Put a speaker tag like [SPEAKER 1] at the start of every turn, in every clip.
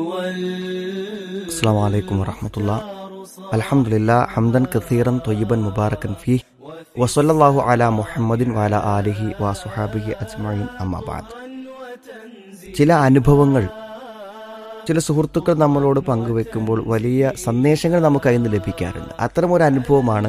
[SPEAKER 1] السلام عليكم ورحمة الله الحمد لله حمدا كثيرا طيبا مباركا فيه وصلى الله على محمد وعلى آله وصحابه أجمعين أما بعد ചില അനുഭവങ്ങൾ ചില സുഹൃത്തുക്കൾ നമ്മളോട് പങ്കുവെക്കുമ്പോൾ വലിയ സന്ദേശങ്ങൾ നമുക്ക് അതിൽ നിന്ന് ലഭിക്കാറുണ്ട് അത്തരമൊരു അനുഭവമാണ്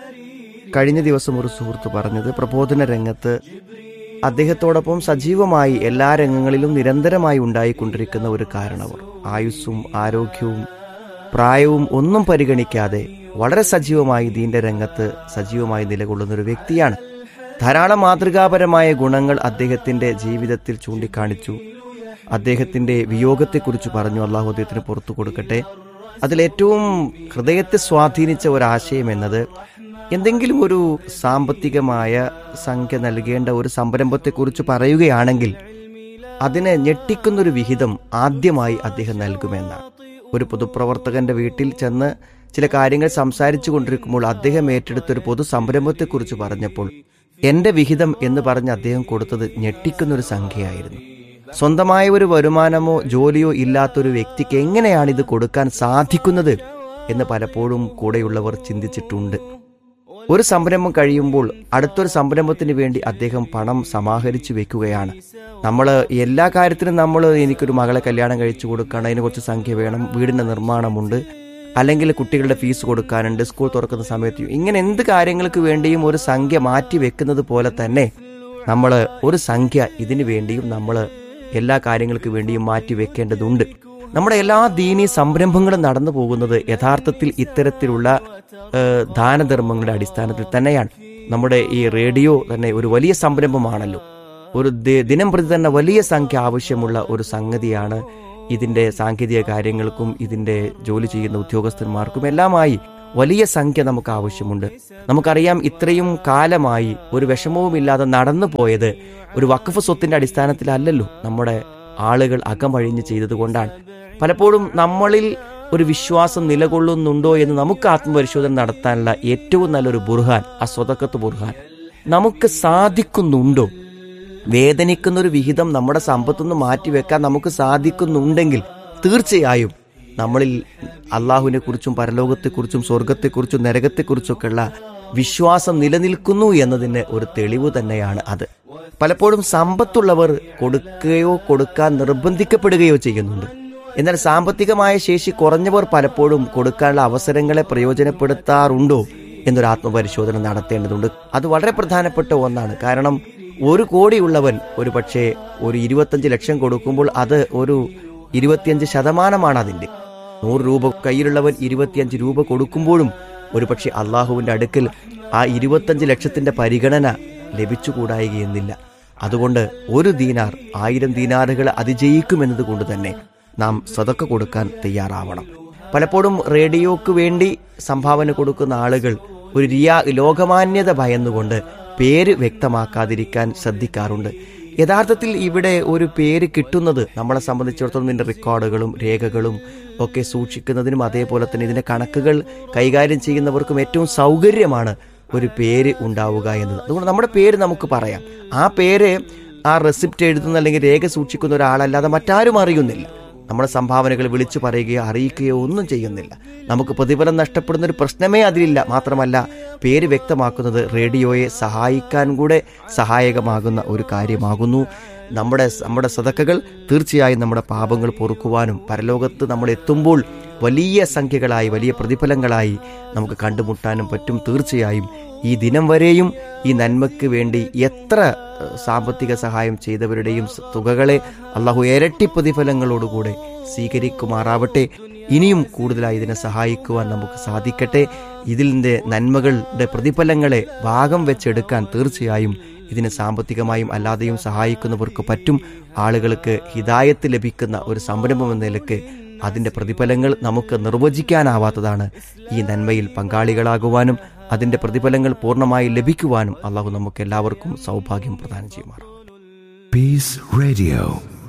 [SPEAKER 1] കഴിഞ്ഞ ദിവസം ഒരു സുഹൃത്ത് പറഞ്ഞത് പ്രബോധന രംഗത്ത് അദ്ദേഹത്തോടൊപ്പം സജീവമായി എല്ലാ രംഗങ്ങളിലും നിരന്തരമായി ഉണ്ടായിക്കൊണ്ടിരിക്കുന്ന ഒരു കാരണവർ ആയുസ്സും ആരോഗ്യവും പ്രായവും ഒന്നും പരിഗണിക്കാതെ വളരെ സജീവമായി ദീന്റെ രംഗത്ത് സജീവമായി നിലകൊള്ളുന്ന ഒരു വ്യക്തിയാണ് ധാരാളം മാതൃകാപരമായ ഗുണങ്ങൾ അദ്ദേഹത്തിന്റെ ജീവിതത്തിൽ ചൂണ്ടിക്കാണിച്ചു അദ്ദേഹത്തിന്റെ വിയോഗത്തെക്കുറിച്ച് പറഞ്ഞു അള്ളാഹു അദ്ദേഹത്തിന് പുറത്തു കൊടുക്കട്ടെ അതിലേറ്റവും ഹൃദയത്തെ സ്വാധീനിച്ച ഒരാശയം എന്നത് എന്തെങ്കിലും ഒരു സാമ്പത്തികമായ സംഖ്യ നൽകേണ്ട ഒരു സംരംഭത്തെക്കുറിച്ച് പറയുകയാണെങ്കിൽ അതിനെ ഞെട്ടിക്കുന്നൊരു വിഹിതം ആദ്യമായി അദ്ദേഹം നൽകുമെന്നാണ് ഒരു പൊതുപ്രവർത്തകന്റെ വീട്ടിൽ ചെന്ന് ചില കാര്യങ്ങൾ സംസാരിച്ചു കൊണ്ടിരിക്കുമ്പോൾ അദ്ദേഹം ഏറ്റെടുത്ത ഒരു പൊതു സംരംഭത്തെക്കുറിച്ച് പറഞ്ഞപ്പോൾ എന്റെ വിഹിതം എന്ന് പറഞ്ഞ് അദ്ദേഹം കൊടുത്തത് ഞെട്ടിക്കുന്നൊരു സംഖ്യയായിരുന്നു സ്വന്തമായ ഒരു വരുമാനമോ ജോലിയോ ഇല്ലാത്തൊരു വ്യക്തിക്ക് എങ്ങനെയാണ് ഇത് കൊടുക്കാൻ സാധിക്കുന്നത് എന്ന് പലപ്പോഴും കൂടെയുള്ളവർ ചിന്തിച്ചിട്ടുണ്ട് ഒരു സംരംഭം കഴിയുമ്പോൾ അടുത്തൊരു സംരംഭത്തിന് വേണ്ടി അദ്ദേഹം പണം സമാഹരിച്ചു വെക്കുകയാണ് നമ്മൾ എല്ലാ കാര്യത്തിനും നമ്മൾ എനിക്കൊരു മകളെ കല്യാണം കഴിച്ചു കൊടുക്കണം അതിന് കുറച്ച് സംഖ്യ വേണം വീടിന്റെ നിർമ്മാണമുണ്ട് അല്ലെങ്കിൽ കുട്ടികളുടെ ഫീസ് കൊടുക്കാനുണ്ട് സ്കൂൾ തുറക്കുന്ന സമയത്ത് ഇങ്ങനെ എന്ത് കാര്യങ്ങൾക്ക് വേണ്ടിയും ഒരു സംഖ്യ മാറ്റി വെക്കുന്നത് പോലെ തന്നെ നമ്മൾ ഒരു സംഖ്യ ഇതിനു വേണ്ടിയും നമ്മൾ എല്ലാ കാര്യങ്ങൾക്ക് വേണ്ടിയും മാറ്റി വെക്കേണ്ടതുണ്ട് നമ്മുടെ എല്ലാ ദീനീ സംരംഭങ്ങളും നടന്നു പോകുന്നത് യഥാർത്ഥത്തിൽ ഇത്തരത്തിലുള്ള ഏഹ്, ദാനധർമ്മങ്ങളുടെ അടിസ്ഥാനത്തിൽ തന്നെയാണ് നമ്മുടെ ഈ റേഡിയോ തന്നെ ഒരു വലിയ സംരംഭമാണല്ലോ ഒരു ദി- ദിനം പ്രതി തന്നെ വലിയ സംഖ്യ ആവശ്യമുള്ള ഒരു സംഗതിയാണ് ഇതിന്റെ സാങ്കേതിക കാര്യങ്ങൾക്കും ഇതിന്റെ ജോലി ചെയ്യുന്ന ഉദ്യോഗസ്ഥന്മാർക്കും എല്ലാമായി വലിയ സംഖ്യ നമുക്ക് ആവശ്യമുണ്ട് നമുക്കറിയാം ഇത്രയും കാലമായി ഒരു വിഷമവുമില്ലാതെ നടന്നു പോയത് ഒരു വഖഫ് സ്വത്തിന്റെ അടിസ്ഥാനത്തിലല്ലല്ലോ നമ്മുടെ ആളുകൾ അകമഴിഞ്ഞ് ചെയ്തതുകൊണ്ടാണ് പലപ്പോഴും നമ്മളിൽ ഒരു വിശ്വാസം നിലകൊള്ളുന്നുണ്ടോ എന്ന് നമുക്ക് ആത്മപരിശോധന നടത്താനുള്ള ഏറ്റവും നല്ലൊരു ബുർഹാൻ ആ സ്വതക്കത്ത് ബുർഹാൻ നമുക്ക് സാധിക്കുന്നുണ്ടോ വേദനിക്കുന്ന ഒരു വിഹിതം നമ്മുടെ സമ്പത്തുനിന്ന് മാറ്റിവെക്കാൻ നമുക്ക് സാധിക്കുന്നുണ്ടെങ്കിൽ തീർച്ചയായും നമ്മളിൽ അള്ളാഹുവിനെ കുറിച്ചും പരലോകത്തെക്കുറിച്ചും സ്വർഗത്തെക്കുറിച്ചും നരകത്തെക്കുറിച്ചൊക്കെയുള്ള വിശ്വാസം നിലനിൽക്കുന്നു എന്നതിന് ഒരു തെളിവ് തന്നെയാണ് അത് പലപ്പോഴും സമ്പത്തുള്ളവർ കൊടുക്കുകയോ കൊടുക്കാൻ നിർബന്ധിക്കപ്പെടുകയോ ചെയ്യുന്നുണ്ട് എന്നാൽ സാമ്പത്തികമായ ശേഷി കുറഞ്ഞവർ പലപ്പോഴും കൊടുക്കാനുള്ള അവസരങ്ങളെ പ്രയോജനപ്പെടുത്താറുണ്ടോ എന്നൊരു ആത്മപരിശോധന നടത്തേണ്ടതുണ്ട് അത് വളരെ പ്രധാനപ്പെട്ട ഒന്നാണ് കാരണം ഒരു കോടിയുള്ളവൻ ഒരു പക്ഷേ ഒരു ഇരുപത്തഞ്ച് ലക്ഷം കൊടുക്കുമ്പോൾ അത് ഒരു ഇരുപത്തിയഞ്ച് ശതമാനമാണ് അതിന്റെ നൂറ് രൂപ കയ്യിലുള്ളവൻ ഇരുപത്തിയഞ്ച് രൂപ കൊടുക്കുമ്പോഴും ഒരുപക്ഷെ അള്ളാഹുവിന്റെ അടുക്കൽ ആ ഇരുപത്തഞ്ച് ലക്ഷത്തിന്റെ പരിഗണന ലഭിച്ചുകൂടായികയെന്നില്ല അതുകൊണ്ട് ഒരു ദീനാർ ആയിരം ദീനാറുകൾ അതിജയിക്കുമെന്നത് കൊണ്ട് തന്നെ നാം സതക്ക കൊടുക്കാൻ തയ്യാറാവണം പലപ്പോഴും റേഡിയോക്ക് വേണ്ടി സംഭാവന കൊടുക്കുന്ന ആളുകൾ ഒരു റിയാ ലോകമാന്യത ഭയന്നുകൊണ്ട് പേര് വ്യക്തമാക്കാതിരിക്കാൻ ശ്രദ്ധിക്കാറുണ്ട് യഥാർത്ഥത്തിൽ ഇവിടെ ഒരു പേര് കിട്ടുന്നത് നമ്മളെ സംബന്ധിച്ചിടത്തോളം ഇതിന്റെ റെക്കോർഡുകളും രേഖകളും ഒക്കെ സൂക്ഷിക്കുന്നതിനും അതേപോലെ തന്നെ ഇതിന്റെ കണക്കുകൾ കൈകാര്യം ചെയ്യുന്നവർക്കും ഏറ്റവും സൗകര്യമാണ് ഒരു പേര് ഉണ്ടാവുക എന്നത് അതുകൊണ്ട് നമ്മുടെ പേര് നമുക്ക് പറയാം ആ പേര് ആ റെസിപ്റ്റ് എഴുതുന്ന അല്ലെങ്കിൽ രേഖ സൂക്ഷിക്കുന്ന ഒരാളല്ലാതെ മറ്റാരും അറിയുന്നില്ല നമ്മുടെ സംഭാവനകൾ വിളിച്ചു പറയുകയോ അറിയിക്കുകയോ ഒന്നും ചെയ്യുന്നില്ല നമുക്ക് പ്രതിഫലം നഷ്ടപ്പെടുന്ന ഒരു പ്രശ്നമേ അതിലില്ല മാത്രമല്ല പേര് വ്യക്തമാക്കുന്നത് റേഡിയോയെ സഹായിക്കാൻ കൂടെ സഹായകമാകുന്ന ഒരു കാര്യമാകുന്നു നമ്മുടെ നമ്മുടെ സതക്കകൾ തീർച്ചയായും നമ്മുടെ പാപങ്ങൾ പൊറുക്കുവാനും പരലോകത്ത് നമ്മൾ എത്തുമ്പോൾ വലിയ സംഖ്യകളായി വലിയ പ്രതിഫലങ്ങളായി നമുക്ക് കണ്ടുമുട്ടാനും പറ്റും തീർച്ചയായും ഈ ദിനം വരെയും ഈ നന്മയ്ക്ക് വേണ്ടി എത്ര ഏഹ്, സാമ്പത്തിക സഹായം ചെയ്തവരുടെയും സ- തുകകളെ അള്ളാഹു ഇരട്ടി പ്രതിഫലങ്ങളോടുകൂടെ സ്വീകരിക്കുമാറാവട്ടെ ഇനിയും കൂടുതലായി ഇതിനെ സഹായിക്കുവാൻ നമുക്ക് സാധിക്കട്ടെ ഇതിൻ്റെ നന്മകളുടെ പ്രതിഫലങ്ങളെ ഭാഗം വെച്ചെടുക്കാൻ തീർച്ചയായും ഇതിന് സാമ്പത്തികമായും അല്ലാതെയും സഹായിക്കുന്നവർക്ക് പറ്റും ആളുകൾക്ക് ഹിതായത്ത് ലഭിക്കുന്ന ഒരു സംരംഭം എന്ന നിലക്ക് അതിന്റെ പ്രതിഫലങ്ങൾ നമുക്ക് നിർവചിക്കാനാവാത്തതാണ് ഈ നന്മയിൽ പങ്കാളികളാകുവാനും അതിന്റെ പ്രതിഫലങ്ങൾ പൂർണ്ണമായി ലഭിക്കുവാനും അള്ളാഹു നമുക്ക് എല്ലാവർക്കും സൗഭാഗ്യം പ്രദാനം ചെയ്യുമാറാം
[SPEAKER 2] Peace Radio.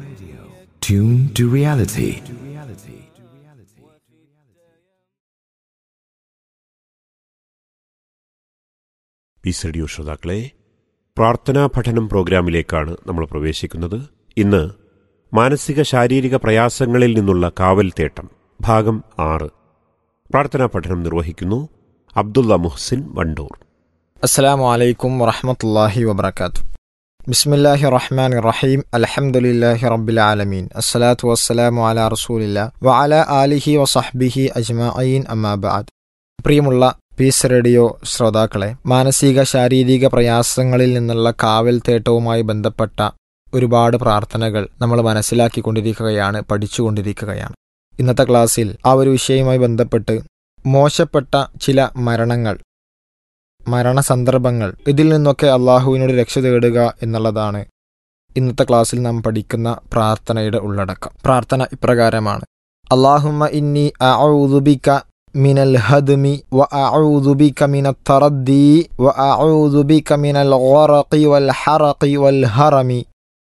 [SPEAKER 2] Tune to reality.
[SPEAKER 3] Peace radio ശ്രോതാക്കളെ പ്രാർത്ഥനാ പഠനം പ്രോഗ്രാമിലേക്കാണ് നമ്മൾ പ്രവേശിക്കുന്നത് ഇന്ന് മാനസിക ശാരീരിക പ്രയാസങ്ങളിൽ നിന്നുള്ള കാവൽ തേട്ടം ഭാഗം ആറ് പ്രാർത്ഥനാ പഠനം നിർവഹിക്കുന്നു അബ്ദുള്ള മുഹ്സിൻ വണ്ടൂർ
[SPEAKER 4] അസ്സലാമു അലൈക്കും വറഹമത്തല്ലാഹി വബർക്കാത്തു ബിസ്മില്ലാഹി റഹ്മാൻ റഹീം അൽഹംദുലില്ലാഹി റബ്ബിൽ ആലമീൻ അസ്സലാത്തു വസ്സലാമു അലാ റസൂലില്ല വഅല ആലിഹി വസഹ്ബിഹി അജ്മഈൻ അമ്മാ ബഅദ് പ്രിയമുള്ള പീസ് റേഡിയോ ശ്രോതാക്കളെ മാനസിക ശാരീരിക പ്രയാസങ്ങളിൽ നിന്നുള്ള കാവൽ തേട്ടവുമായി ബന്ധപ്പെട്ട ഒരുപാട് പ്രാർത്ഥനകൾ നമ്മൾ മനസ്സിലാക്കിക്കൊണ്ടിരിക്കുകയാണ് പഠിച്ചുകൊണ്ടിരിക്കുകയാണ് ഇന്നത്തെ ക്ലാസ്സിൽ ആ ഒരു വിഷയവുമായി ബന്ധപ്പെട്ട് മോശപ്പെട്ട ചില മരണങ്ങൾ മരണസന്ദർഭങ്ങൾ ഇതിൽ നിന്നൊക്കെ അള്ളാഹുവിനോട് രക്ഷ തേടുക എന്നുള്ളതാണ് ഇന്നത്തെ ക്ലാസ്സിൽ നാം പഠിക്കുന്ന പ്രാർത്ഥനയുടെ ഉള്ളടക്കം പ്രാർത്ഥന ഇപ്രകാരമാണ് അള്ളാഹുമ്മ ഇന്നി അഊദുബിക മിനൽ ഹദ്മി വ അഊദുബിക മിന തറദ്ദി വ അഊദുബിക മിനൽ ഗറഖി വൽ ഹറഖി വൽ ഹറമി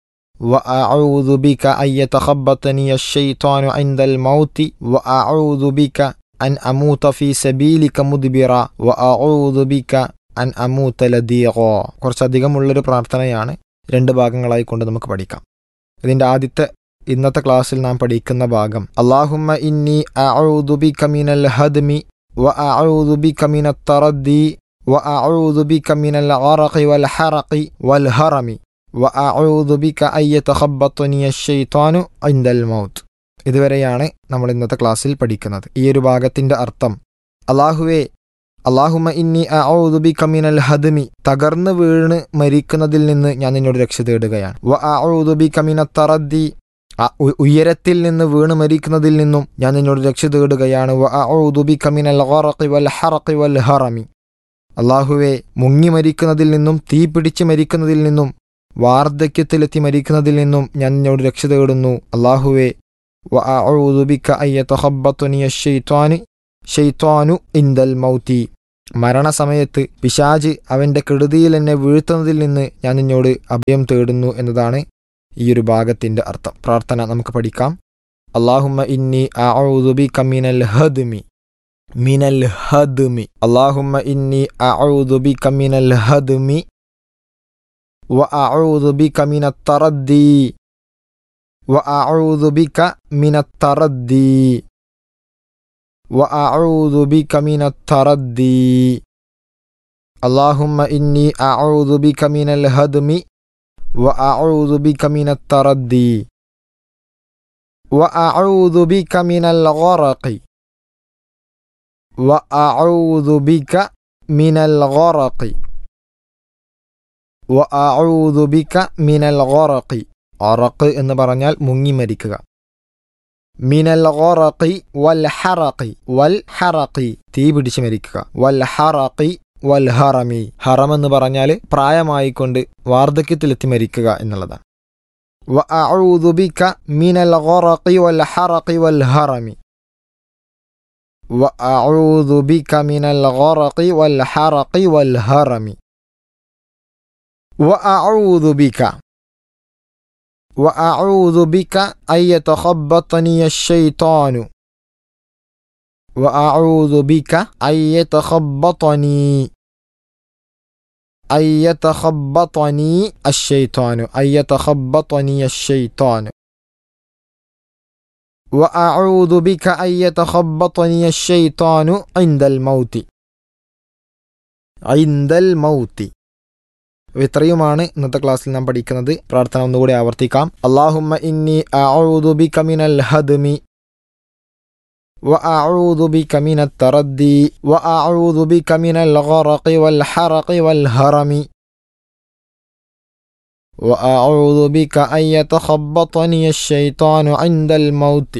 [SPEAKER 4] وأعوذ بك أن يتخبطني الشيطان عند الموت وأعوذ بك أن أموت في سبيلك مدبرا وأعوذ بك അൻ അമൂത്ത ലദീഖോ കുറച്ചധികമുള്ളൊരു പ്രാർത്ഥനയാണ് രണ്ട് ഭാഗങ്ങളായി കൊണ്ട് നമുക്ക് പഠിക്കാം ഇതിൻ്റെ ആദ്യത്തെ ഇന്നത്തെ ക്ലാസ്സിൽ നാം പഠിക്കുന്ന ഭാഗം അള്ളാഹുമ്മ ഇന്നി അഊദുബിക മിനൽ ഹദ്മി വ അഊദുബിക മിന തറദ്ദി വ അഊദുബിക മിനൽ ഗറഖി വൽ ഹറഖി വൽ ഹറമി വ അഊദുബിക അയ്യതഖബ്ബത്തുനി അശ്ശൈത്വാനു ഇൻദൽ മൗത്ത് ഇതുവരെയാണ് നമ്മൾ ഇന്നത്തെ ക്ലാസ്സിൽ പഠിക്കുന്നത് ഈ ഒരു ഭാഗത്തിന്റെ അർത്ഥം അള്ളാഹുവേ അള്ളാഹുമ ഇന്നി അഊദുബിക മിനൽ ഹദ്മി തകർന്നു വീണ് മരിക്കുന്നതിൽ നിന്ന് ഞാൻ നിന്നോട് രക്ഷ തേടുകയാണ് വ അഊദുബിക മിന തറദ്ദി ഉയരത്തിൽ നിന്ന് വീണ് മരിക്കുന്നതിൽ നിന്നും ഞാൻ നിന്നോട് രക്ഷ തേടുകയാണ് വ അഊദുബിക മിനൽ ഗറഖി വൽ ഹറഖി വൽ ഹറമി അള്ളാഹുവെ മുങ്ങി മരിക്കുന്നതിൽ നിന്നും തീ പിടിച്ച് മരിക്കുന്നതിൽ നിന്നും വാർദ്ധക്യത്തിലെത്തി മരിക്കുന്നതിൽ നിന്നും ഞാൻ നിന്നോട് രക്ഷ തേടുന്നു അള്ളാഹുവെ വ അഊദുബിക അയ്യതഖബ്ബത്തുനി അശ്ശൈത്വാനി ഷെയ്ത്വാനു ഇന്ദൽ മൗത്തി മരണസമയത്ത് പിശാജ് അവന്റെ കെടുതിയിൽ എന്നെ വീഴ്ത്തുന്നതിൽ നിന്ന് ഞാൻ നിന്നോട് അഭയം തേടുന്നു എന്നതാണ് ഈ ഒരു ഭാഗത്തിന്റെ അർത്ഥം പ്രാർത്ഥന നമുക്ക് പഠിക്കാം അള്ളാഹുമ്മ ഇന്നി അഊദുബിക മിനൽ ഹദ്മി മിനൽ ഹദ്മി അള്ളാഹുമ്മ ഇന്നി അഊദുബിക മിനൽ ഹദ്മി വ അഊദുബിക മിനത് തറദ്ദി വ അഊദുബിക മിനത് തറദ്ദി وأعوذ بك من التردي اللهم إني أعوذ بك من الهدم وأعوذ بك من التردي وأعوذ بك من الغرق وأعوذ بك من الغرق وأعوذ بك من الغرق غرق എന്ന് പറഞ്ഞാൽ മുങ്ങി മരിക്കുക മിനൽ ഗറഖി വൽ ഹറഖി വൽ ഹറഖി തീ പിടിച്ച് മരിക്കുക വൽ ഹറഖി വൽ ഹറമി ഹറം എന്ന് പറഞ്ഞാൽ പ്രായമായിക്കൊണ്ട് വാർദ്ധക്യത്തിലെത്തി മരിക്കുക എന്നുള്ളതാണ് വ അഊദു ബിക മിനൽ ഗറഖി വൽ ഹറഖി വൽ ഹറമി വ അഊദു ബിക മിനൽ ഗറഖി വൽ ഹറഖി വൽ ഹറമി വ അഊദു ബിക وأعوذ بك أن يتخبطني الشيطان وأعوذ بك أن يتخبطني أن يتخبطني الشيطان أن يتخبطني الشيطان وأعوذ بك أن يتخبطني الشيطان عند الموت عند الموت ഇത്രയുമാണ് ഇന്നത്തെ ക്ലാസ്സിൽ നാം പഠിക്കുന്നത് പ്രാർത്ഥന ഒന്നുകൂടി ആവർത്തിക്കാം അള്ളാഹുമ്മ ഇന്നി അഊദു ബിക മിനൽ ഹദ്മി وأعوذ بك من التردي وأعوذ بك من الغرق والحرق والهرم وأعوذ بك أن يتخبطني الشيطان عند الموت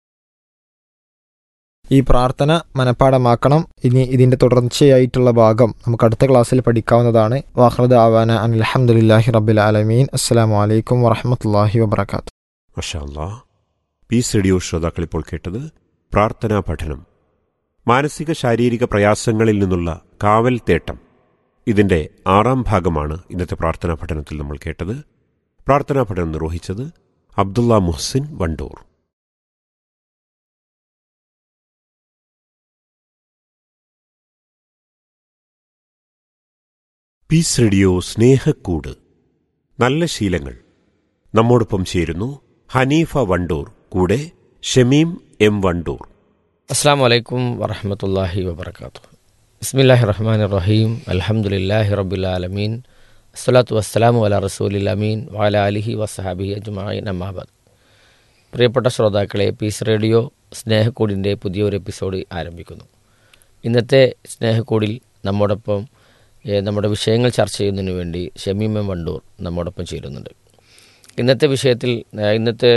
[SPEAKER 4] ഈ പ്രാർത്ഥന മനഃപ്പാടമാക്കണം ഇനി ഇതിന്റെ തുടർച്ചയായിട്ടുള്ള ഭാഗം നമുക്ക് അടുത്ത ക്ലാസ്സിൽ പഠിക്കാവുന്നതാണ് വാഹൃദ് ആവാന അലഹമുല്ലാഹി റബ്ബിൽ ആലമീൻ അസ്സലാമു അലൈക്കും വറഹമത്തല്ലാഹി വബർക്കാത്തു
[SPEAKER 3] മഷാല്ലാ പീസ് റേഡിയോ ശ്രോതാക്കൾ ഇപ്പോൾ കേട്ടത് പ്രാർത്ഥനാ പഠനം മാനസിക ശാരീരിക പ്രയാസങ്ങളിൽ നിന്നുള്ള കാവൽ തേട്ടം ഇതിന്റെ ആറാം ഭാഗമാണ് ഇന്നത്തെ പ്രാർത്ഥനാ പഠനത്തിൽ നമ്മൾ കേട്ടത് പ്രാർത്ഥനാ പഠനം നിർവഹിച്ചത് അബ്ദുള്ള മുഹ്സിൻ വണ്ടൂർ പീസ് റേഡിയോ സ്നേഹക്കൂട് നല്ല ശീലങ്ങൾ നമ്മോടൊപ്പം ചേരുന്നു ഹനീഫ വണ്ടൂർ കൂടെ ഷമീം എം വണ്ടൂർ
[SPEAKER 5] അസ്സാം വലൈക്കും വറഹമത്തല്ലാഹി വബർക്കാത്തു ബിസ്മില്ലാഹി റഹ്മാൻ റഹീം അലഹമുല്ലാഹി റബുലാലമീൻ അസ്സലാത്തു വസ്സലാമു അല റസൂലിൽ അമീൻ വാല അലിഹി വസഹാബി അജ്മായിൻ അമ്മാബാദ് പ്രിയപ്പെട്ട ശ്രോതാക്കളെ പീസ് റേഡിയോ സ്നേഹക്കൂടിൻ്റെ പുതിയൊരു എപ്പിസോഡ് ആരംഭിക്കുന്നു ഇന്നത്തെ സ്നേഹക്കൂടിൽ നമ്മോടൊപ്പം ഏഹ്, നമ്മുടെ വിഷയങ്ങൾ ചർച്ച ചെയ്യുന്നതിന് വേണ്ടി ഷമീം എം വണ്ടൂർ നമ്മോടൊപ്പം ചേരുന്നുണ്ട് ഇന്നത്തെ വിഷയത്തിൽ ഏഹ്, ഇന്നത്തെ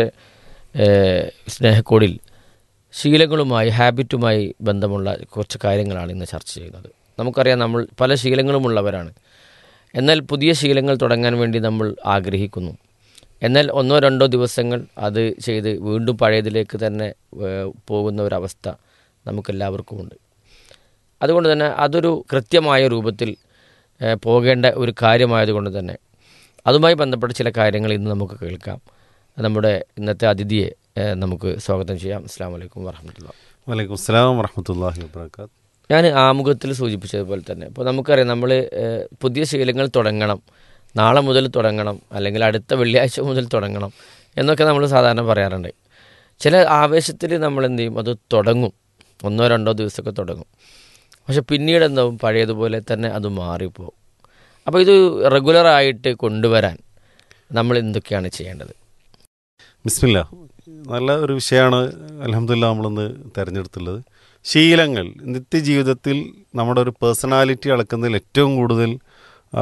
[SPEAKER 5] ഏഹ്, സ്നേഹക്കൂടിൽ ശീലങ്ങളുമായി ഹാബിറ്റുമായി ബന്ധമുള്ള കുറച്ച് കാര്യങ്ങളാണ് ഇന്ന് ചർച്ച ചെയ്യുന്നത് നമുക്കറിയാം നമ്മൾ പല ശീലങ്ങളുമുള്ളവരാണ് എന്നാൽ പുതിയ ശീലങ്ങൾ തുടങ്ങാൻ വേണ്ടി നമ്മൾ ആഗ്രഹിക്കുന്നു എന്നാൽ ഒന്നോ രണ്ടോ ദിവസങ്ങൾ അത് ചെയ്ത് വീണ്ടും പഴയതിലേക്ക് തന്നെ ഏഹ്, പോകുന്ന ഒരവസ്ഥ നമുക്കെല്ലാവർക്കുമുണ്ട് അതുകൊണ്ട് തന്നെ അതൊരു കൃത്യമായ രൂപത്തിൽ ഏഹ്, പോകേണ്ട ഒരു കാര്യമായതുകൊണ്ട് തന്നെ അതുമായി ബന്ധപ്പെട്ട ചില കാര്യങ്ങൾ ഇന്ന് നമുക്ക് കേൾക്കാം നമ്മുടെ ഇന്നത്തെ അതിഥിയെ ഏഹ്, നമുക്ക് സ്വാഗതം ചെയ്യാം അസ്സാം വലൈക്കും വർഹമത്തുള്ള
[SPEAKER 6] വലൈക്കും സ്ലാം വറഹമത്തല്ലാഹി വബർക്കാത്ത്
[SPEAKER 5] ഞാൻ ആമുഖത്തിൽ സൂചിപ്പിച്ചതുപോലെ തന്നെ ഇപ്പോൾ നമുക്കറിയാം നമ്മൾ പുതിയ ശീലങ്ങൾ തുടങ്ങണം നാളെ മുതൽ തുടങ്ങണം അല്ലെങ്കിൽ അടുത്ത വെള്ളിയാഴ്ച മുതൽ തുടങ്ങണം എന്നൊക്കെ നമ്മൾ സാധാരണ പറയാറുണ്ട് ചില ആവേശത്തിൽ നമ്മൾ എന്ത് ചെയ്യും അത് തുടങ്ങും ഒന്നോ രണ്ടോ ദിവസമൊക്കെ തുടങ്ങും പക്ഷെ പിന്നീട് എന്താവും പഴയതുപോലെ തന്നെ അത് മാറിപ്പോവും അപ്പോൾ ഇത് റെഗുലറായിട്ട് കൊണ്ടുവരാൻ നമ്മൾ എന്തൊക്കെയാണ് ചെയ്യേണ്ടത്
[SPEAKER 6] ബിസ്മില്ല നല്ല ഒരു വിഷയമാണ് അലഹമില്ല നമ്മളിന്ന് തിരഞ്ഞെടുത്തുള്ളത് ശീലങ്ങൾ നിത്യജീവിതത്തിൽ നമ്മുടെ ഒരു പേഴ്സണാലിറ്റി അളക്കുന്നതിൽ ഏറ്റവും കൂടുതൽ ആ,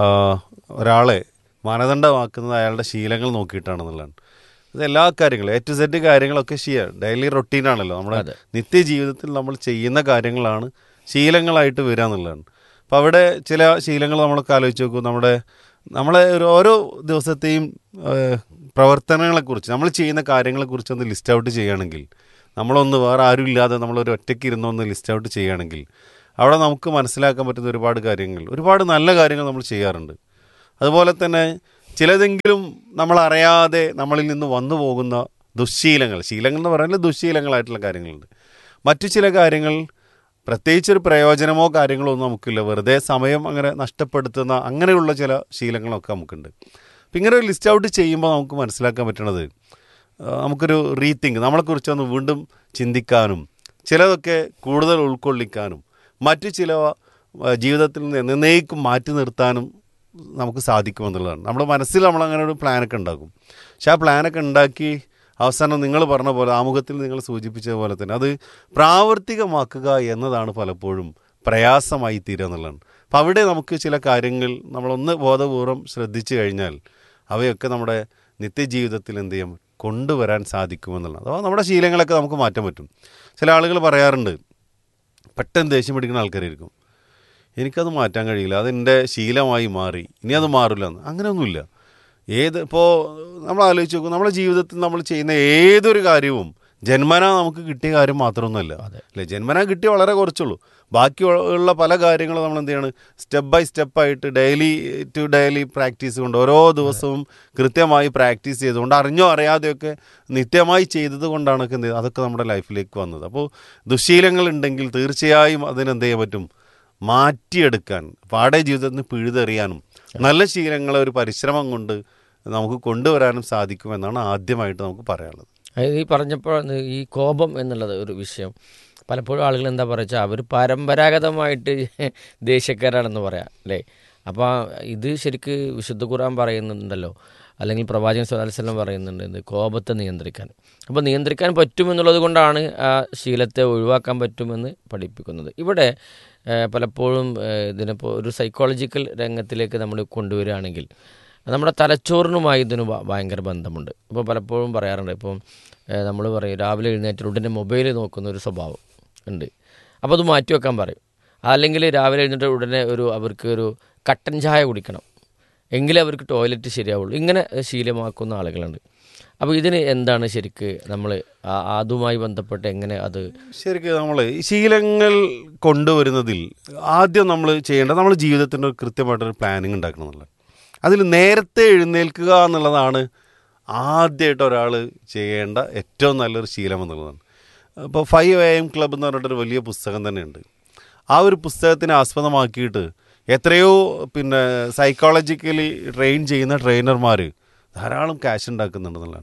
[SPEAKER 6] ഒരാളെ മാനദണ്ഡമാക്കുന്നത് അയാളുടെ ശീലങ്ങൾ നോക്കിയിട്ടാണെന്നുള്ളതാണ് ഇത് എല്ലാ കാര്യങ്ങളും എ ടു സെഡ് കാര്യങ്ങളൊക്കെ ചെയ്യുക ഡെയിലി റൊട്ടീനാണല്ലോ നമ്മുടെ
[SPEAKER 5] അതെ.
[SPEAKER 6] നിത്യജീവിതത്തിൽ നമ്മൾ ചെയ്യുന്ന കാര്യങ്ങളാണ് ശീലങ്ങളായിട്ട് വരിക എന്നുള്ളതാണ് അപ്പോൾ അവിടെ ചില ശീലങ്ങൾ നമ്മളൊക്കെ ആലോചിച്ച് നോക്കൂ നമ്മുടെ നമ്മളെ ഒരു ഓരോ ദിവസത്തെയും ഏഹ്, പ്രവർത്തനങ്ങളെക്കുറിച്ച് നമ്മൾ ചെയ്യുന്ന കാര്യങ്ങളെക്കുറിച്ച് ഒന്ന് ലിസ്റ്റ് ഔട്ട് ചെയ്യുകയാണെങ്കിൽ നമ്മളൊന്ന് വേറെ ആരും ഇല്ലാതെ നമ്മളൊരു ഒറ്റയ്ക്ക് ഇരുന്നൊന്ന് ലിസ്റ്റ് ഔട്ട് ചെയ്യുകയാണെങ്കിൽ അവിടെ നമുക്ക് മനസ്സിലാക്കാൻ പറ്റുന്ന ഒരുപാട് കാര്യങ്ങൾ ഒരുപാട് നല്ല കാര്യങ്ങൾ നമ്മൾ ചെയ്യാറുണ്ട് അതുപോലെ തന്നെ ചിലതെങ്കിലും നമ്മൾ അറിയാതെ നമ്മളിൽ നിന്ന് വന്നു പോകുന്ന ദുശ്ശീലങ്ങൾ ശീലങ്ങൾ എന്ന് പറയുന്നത് ദുശ്ശീലങ്ങളായിട്ടുള്ള കാര്യങ്ങളുണ്ട് മറ്റു ചില കാര്യങ്ങൾ പ്രത്യേകിച്ചൊരു പ്രയോജനമോ കാര്യങ്ങളോ ഒന്നും നമുക്കില്ല വെറുതെ സമയം അങ്ങനെ നഷ്ടപ്പെടുത്തുന്ന അങ്ങനെയുള്ള ചില ശീലങ്ങളൊക്കെ നമുക്കുണ്ട് അപ്പം ഇങ്ങനെ ഒരു ലിസ്റ്റ് ഔട്ട് ചെയ്യുമ്പോൾ നമുക്ക് മനസ്സിലാക്കാൻ പറ്റണത് ആ, നമുക്കൊരു റീതിങ്ക് നമ്മളെക്കുറിച്ച് ഒന്ന് വീണ്ടും ചിന്തിക്കാനും ചിലതൊക്കെ കൂടുതൽ ഉൾക്കൊള്ളിക്കാനും മറ്റു ചില ആ, ജീവിതത്തിൽ നിന്ന് എന്നേക്കും മാറ്റി നിർത്താനും നമുക്ക് സാധിക്കുമെന്നുള്ളതാണ് നമ്മുടെ മനസ്സിൽ നമ്മൾ അങ്ങനെ ഒരു പ്ലാനൊക്കെ ഉണ്ടാക്കും പക്ഷെ ആ പ്ലാനൊക്കെ ഉണ്ടാക്കി അവസാനം നിങ്ങൾ പറഞ്ഞ പോലെ ആമുഖത്തിൽ നിങ്ങൾ സൂചിപ്പിച്ച പോലെ തന്നെ അത് പ്രാവർത്തികമാക്കുക എന്നതാണ് പലപ്പോഴും പ്രയാസമായി തീരുക എന്നുള്ളതാണ് അപ്പം അവിടെ നമുക്ക് ചില കാര്യങ്ങൾ നമ്മളൊന്ന് ബോധപൂർവം ശ്രദ്ധിച്ചു കഴിഞ്ഞാൽ അവയൊക്കെ നമ്മുടെ നിത്യജീവിതത്തിൽ എന്ത് ചെയ്യും കൊണ്ടുവരാൻ സാധിക്കുമെന്നുള്ളത് അഥവാ നമ്മുടെ ശീലങ്ങളൊക്കെ നമുക്ക് മാറ്റാൻ പറ്റും ചില ആളുകൾ പറയാറുണ്ട് പെട്ടെന്ന് ദേഷ്യം പിടിക്കുന്ന ആൾക്കാരായിരിക്കും എനിക്കത് മാറ്റാൻ കഴിയില്ല അതെൻ്റെ ശീലമായി മാറി ഇനി അത് മാറില്ല എന്ന് അങ്ങനെയൊന്നുമില്ല ഏത് ഇപ്പോൾ നമ്മൾ ആലോചിച്ച് നോക്കും നമ്മുടെ ജീവിതത്തിൽ നമ്മൾ ചെയ്യുന്ന ഏതൊരു കാര്യവും ജന്മന നമുക്ക് കിട്ടിയ കാര്യം മാത്രമൊന്നുമല്ല അല്ലേ ജന്മന കിട്ടിയ വളരെ കുറച്ചുള്ളൂ ബാക്കി ഉള്ള പല കാര്യങ്ങളും നമ്മൾ എന്ത് ചെയ്യാണ് സ്റ്റെപ്പ് ബൈ സ്റ്റെപ്പായിട്ട് ഡെയിലി ടു ഡെയിലി പ്രാക്ടീസ് കൊണ്ട് ഓരോ ദിവസവും കൃത്യമായി പ്രാക്ടീസ് ചെയ്തുകൊണ്ട് അറിഞ്ഞോ അറിയാതെയൊക്കെ നിത്യമായി ചെയ്തത് കൊണ്ടാണ് ഒക്കെ എന്ത് ചെയ്തത് അതൊക്കെ നമ്മുടെ ലൈഫിലേക്ക് വന്നത് അപ്പോൾ ദുശീലങ്ങൾ ഉണ്ടെങ്കിൽ തീർച്ചയായും അതിനെന്ത് ചെയ്യാൻ പറ്റും മാറ്റിയെടുക്കാൻ പാടെ ജീവിതത്തിൽ നിന്ന് പിഴുതെറിയാനും നല്ല ശീലങ്ങളെ ഒരു പരിശ്രമം കൊണ്ട് നമുക്ക് കൊണ്ടുവരാനും സാധിക്കുമെന്നാണ് ആദ്യമായിട്ട് നമുക്ക് പറയാനുള്ളത്
[SPEAKER 5] അതായത് ഈ പറഞ്ഞപ്പോൾ ഈ കോപം എന്നുള്ളത് ഒരു വിഷയം പലപ്പോഴും ആളുകൾ എന്താ പറയുക അവർ പരമ്പരാഗതമായിട്ട് ദേഷ്യക്കാരാണെന്ന് പറയാം അല്ലേ അപ്പോൾ ഇത് ശരിക്ക് വിശുദ്ധ ഖുർആൻ പറയുന്നുണ്ടല്ലോ അല്ലെങ്കിൽ പ്രവാചകൻ സ്വലാസ്ലം പറയുന്നുണ്ട് ഇത് കോപത്തെ നിയന്ത്രിക്കാൻ അപ്പോൾ നിയന്ത്രിക്കാൻ പറ്റുമെന്നുള്ളത് കൊണ്ടാണ് ആ ശീലത്തെ ഒഴിവാക്കാൻ പറ്റുമെന്ന് പഠിപ്പിക്കുന്നത് ഇവിടെ ഏഹ്, പലപ്പോഴും ഏഹ്, ഇതിനിപ്പോൾ ഒരു സൈക്കോളജിക്കൽ രംഗത്തിലേക്ക് നമ്മൾ കൊണ്ടുവരികയാണെങ്കിൽ നമ്മുടെ തലച്ചോറിനുമായി ഇതിന് ഭ- ഭയങ്കര ബന്ധമുണ്ട് ഇപ്പോൾ പലപ്പോഴും പറയാറുണ്ട് ഇപ്പം നമ്മൾ പറയും രാവിലെ എഴുന്നേറ്റ് ഉടനെ മൊബൈൽ നോക്കുന്ന ഒരു സ്വഭാവം ഉണ്ട് അപ്പോൾ അത് മാറ്റി വെക്കാൻ പറയും അല്ലെങ്കിൽ രാവിലെ എഴുന്നേറ്റ് ഉടനെ ഒരു അവർക്ക് ഒരു കട്ടൻ ചായ കുടിക്കണം എങ്കിലേ അവർക്ക് ടോയ്ലറ്റ് ശരിയാവുള്ളൂ ഇങ്ങനെ ശീലമാക്കുന്ന ആളുകളുണ്ട് അപ്പോൾ ഇതിന് എന്താണ് ശരിക്ക് നമ്മൾ അതുമായി ബന്ധപ്പെട്ട് എങ്ങനെ അത്
[SPEAKER 6] ശരിക്കും നമ്മൾ ഈ ശീലങ്ങൾ കൊണ്ടുവരുന്നതിൽ ആദ്യം നമ്മൾ ചെയ്യേണ്ടത് നമ്മൾ ജീവിതത്തിൻ്റെ ഒരു കൃത്യമായിട്ടൊരു പ്ലാനിങ് ഉണ്ടാക്കണം എന്നുള്ളത് അതിൽ നേരത്തെ എഴുന്നേൽക്കുക എന്നുള്ളതാണ് ആദ്യമായിട്ട് ഒരാൾ ചെയ്യേണ്ട ഏറ്റവും നല്ലൊരു ശീലം എന്നുള്ളതാണ് ഇപ്പോൾ ഫൈവ് എ എം ക്ലബ്ബ് എന്ന് പറഞ്ഞിട്ടൊരു വലിയ പുസ്തകം തന്നെയുണ്ട് ആ ഒരു പുസ്തകത്തിനെ ആസ്പദമാക്കിയിട്ട് എത്രയോ പിന്നെ സൈക്കോളജിക്കലി ട്രെയിൻ ചെയ്യുന്ന ട്രെയിനർമാർ ധാരാളം ക്യാഷ് ഉണ്ടാക്കുന്നുണ്ടെന്നുള്ളതാണ്